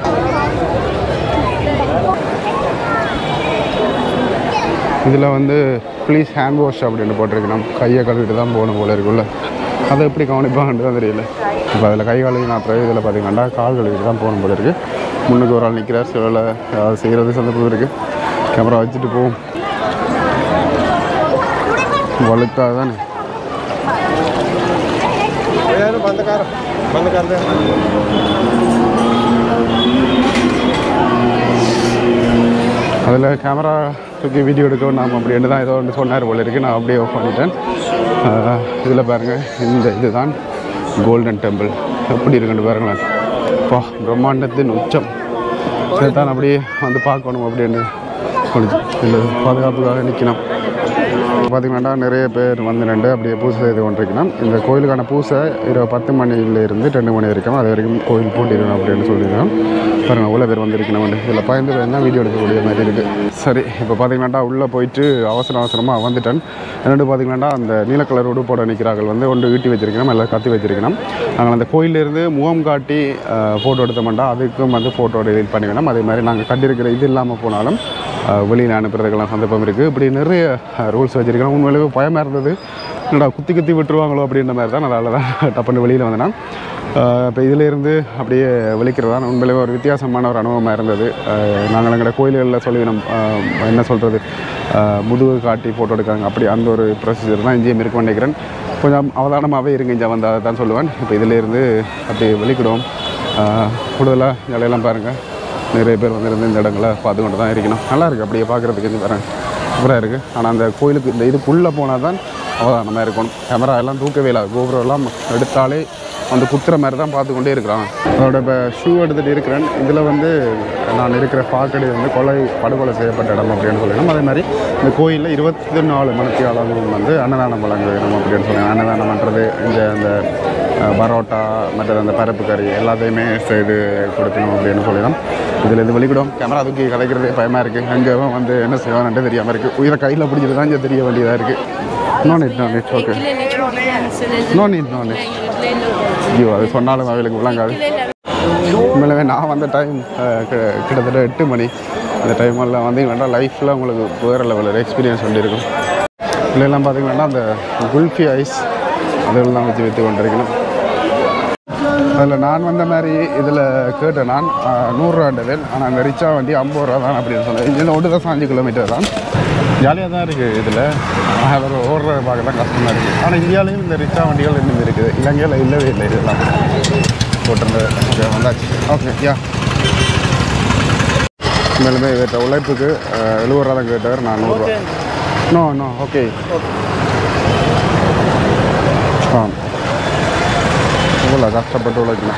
இதில் வந்து ப்ளீஸ் ஹேண்ட் வாஷ் அப்படின்னு போட்டிருக்கணும் கையை கழுவிட்டு தான் போகணும் போல இருக்குல்ல அதை எப்படி கவனிப்பாங்கன்னு தான் தெரியல இப்போ அதில் கை கழுவி நான் பிறகு இதில் பார்த்தீங்கன்னா கால் கழுவிட்டு தான் போகணும் போல இருக்குது முன்னுக்கு ஒரு ஆள் நிற்கிறார் சில ஏதாவது செய்கிறது சந்தர்ப்பம் இருக்குது கேமரா வச்சுட்டு போவோம் வழுக்காக தானே बंद कर बंद कर दे அதில் கேமரா தூக்கி வீடியோ எடுக்கவும் நாம் அப்படின்னு தான் ஏதோ ஒன்று சொன்னார் போல இருக்கு நான் அப்படியே ஆஃப் பண்ணிட்டேன் இதில் பாருங்கள் இந்த இதுதான் கோல்டன் டெம்பிள் எப்படி இருக்குன்னு பாருங்களேன் அப்பா பிரம்மாண்டத்தின் உச்சம் தான் அப்படியே வந்து பார்க்கணும் அப்படின்னு சொல்லிச்சு இல்லை பாதுகாப்புக்காக நிற்கணும் பார்த்தீங்கன்னா நிறைய பேர் வந்து நின்று அப்படியே பூசை செய்து கொண்டிருக்கணும் இந்த கோயிலுக்கான பூசை இரவு பத்து மணியிலிருந்து ரெண்டு மணி வரைக்கும் அது வரைக்கும் கோயில் பூட்டிடணும் அப்படின்னு சொல்லியிருக்கோம் பாருங்கள் அவ்வளோ பேர் வந்திருக்கணும் இதில் பயந்து பயந்து தான் வீடியோ எடுக்கக்கூடிய மாதிரி இருக்குது சரி இப்போ பார்த்தீங்கன்னா உள்ளே போயிட்டு அவசர அவசரமாக வந்துட்டேன் என்னென்னு பார்த்தீங்கன்னா அந்த நீல கலர் உடுப்போட நிற்கிறார்கள் வந்து ஒன்று ஈட்டி வச்சிருக்கணும் எல்லாம் கத்தி வச்சிருக்கணும் நாங்கள் அந்த கோயிலிருந்து முகம் காட்டி ஃபோட்டோ எடுத்தோம்னா அதுக்கும் வந்து ஃபோட்டோ எடிட் பண்ணிக்கணும் அதே மாதிரி நாங்கள் கட்டியிருக்கிற இது இல்லாமல் போனாலும் வெளியில் அனுப்புறதுக்கெல்லாம் சந்தர்ப்பம் இருக்குது இப்படி நிறைய ரூல்ஸ் வச்சுருக்கேன் உண்மையிலேயே பயமாக இருந்தது என்னடா குத்தி குத்தி விட்டுருவாங்களோ அப்படின்ற மாதிரி தான் அதனால தான் டப்புன்னு வெளியில் வந்தேன் இப்போ இதிலேருந்து அப்படியே வெளிக்கிறதா உண்மையிலேயே ஒரு வித்தியாசமான ஒரு அனுபவமாக இருந்தது அஹ் நாங்கள் எங்களோட கோயில்களில் சொல்லி நம்ம அஹ் என்ன சொல்கிறது முதுகு காட்டி ஃபோட்டோ எடுக்காங்க அப்படி அந்த ஒரு ப்ரொசீஜர் தான் இங்கேயும் இருக்கும் நினைக்கிறேன் கொஞ்சம் அவதானமாகவே இருங்க இங்கே வந்தால் தான் சொல்லுவேன் இப்போ இதிலேருந்து அப்படியே வெளிக்கிடுவோம் கூடுதலாக இலையெல்லாம் பாருங்கள் நிறைய பேர் வந்திருந்து இந்த இடங்களை பார்த்து கொண்டு தான் இருக்கணும் நல்லா இருக்குது அப்படியே பார்க்குறதுக்கு இது பாருங்க சூப்பராக இருக்குது ஆனால் அந்த கோயிலுக்கு இந்த இதுக்குள்ளே போனால் தான் அவதானமாக இருக்கணும் கேமரா எல்லாம் தூக்கவே இல்லை கோபுரம் எல்லாம் எடுத்தாலே அந்த குத்துற மாதிரி தான் பார்த்து கொண்டே இருக்கிறாங்க அதோட இப்போ ஷூ எடுத்துகிட்டு இருக்கிறேன் இதில் வந்து நான் இருக்கிற பாக்கடி வந்து கொலை படுகொலை செய்யப்பட்ட இடம் அப்படின்னு சொல்லணும் அதே மாதிரி இந்த கோயிலில் இருபத்தி நாலு மணிக்கு அளவும் வந்து அன்னதானம் வழங்குகிறோம் அப்படின்னு சொல்லணும் அன்னதானம் பண்ணுறது இந்த அந்த அஹ், பரோட்டா மற்றது அந்த பருப்பு கறி எல்லாத்தையுமே செய்து கொடுக்கணும் அப்படின்னு சொல்லலாம் இதில் இது வெளிக்கிடும் கேமரா தூக்கி கதைக்கிறதே பயமாக இருக்குது அங்கே வந்து என்ன செய்வான்ட்டு தெரியாமல் இருக்குது உயிரை கையில் பிடிச்சிட்டு தான் இங்கே தெரிய வேண்டியதாக இருக்குது no need no need okay no need no need ஐயோ அது சொன்னாலும் அவளுக்கு விளங்காது உண்மையிலவே நான் வந்த டைம் கிட்டத்தட்ட எட்டு மணி அந்த டைமெல்லாம் வந்து வேண்டாம் லைஃப்பில் உங்களுக்கு வேறு லெவலில் எக்ஸ்பீரியன்ஸ் பண்ணியிருக்கும் இதெல்லாம் பார்த்தீங்கன்னா அந்த குல்ஃபி ஐஸ் அதெல்லாம் வச்சு விற்று கொண்டிருக்கணும் அதில் நான் வந்த மாதிரி இதில் கேட்டேன் நான் நூறுரூவாண்ட வேல் ஆனால் அந்த ரிச்சா வண்டி ஐம்பது ரூபா தான் அப்படின்னு சொன்னேன் இங்கே ஒன்று தான் அஞ்சு கிலோமீட்டர் தான் ஜாலியாக தான் இருக்குது இதில் அவர் ஓடுற பார்க்க தான் கஷ்டமாக இருக்குது ஆனால் இந்தியாவிலையும் இந்த ரிச்சா வண்டிகள் இன்னும் இருக்குது இலங்கையில் இல்லவே இல்லை இதெல்லாம் போட்டிருந்தது ஓகே வந்தாச்சு ஓகே யா மேலுமே இவற்ற உழைப்புக்கு அஹ், எழுபது ரூபா தான் கேட்டவர் நான் நூறுரூவா நோ நோ ஓகே ஆ இவ்வளோ கஷ்டப்பட்டு உழைக்கணும்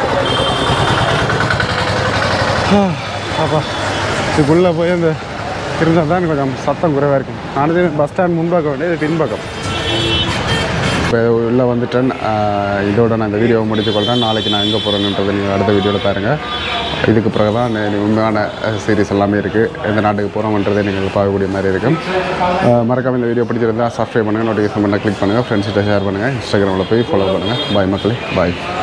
அப்பா இதுக்குள்ளே போய் அந்த இருந்தால் தான் கொஞ்சம் சத்தம் குறைவாக இருக்கும் நானது பஸ் ஸ்டாண்ட் முன்பக்கம் வேண்டிய பின்பக்கம் இப்போ உள்ளே வந்துட்டேன் ஆஹ் இதோட நான் இந்த வீடியோவை முடித்துக் கொள்கிறேன் நாளைக்கு நான் எங்கே போகிறேன்ன்றது நீங்கள் அடுத்த வீடியோவில் பாருங்கள் இதுக்கு பிறகு தான் நே- உண்மையான சீரிஸ் எல்லாமே இருக்குது எந்த நாட்டுக்கு போகிறோம்ன்றதை நீங்கள் பார்க்கக்கூடிய மாதிரி இருக்கும் ஆஹ் மறக்காம இந்த வீடியோ பிடிச்சிருந்தா சப்ஸ்கிரைப் பண்ணுங்கள் நோட்டிஃபிகேஷன் பண்ண கிளிக் பண்ணுங்கள் ஃப்ரெண்ட்ஸ்கிட்ட ஷேர் பண்ணுங்கள் இன்ஸ்டாகிராமில் போய் ஃபாலோ பண்ணுங்கள் பாய் மக்களே பாய்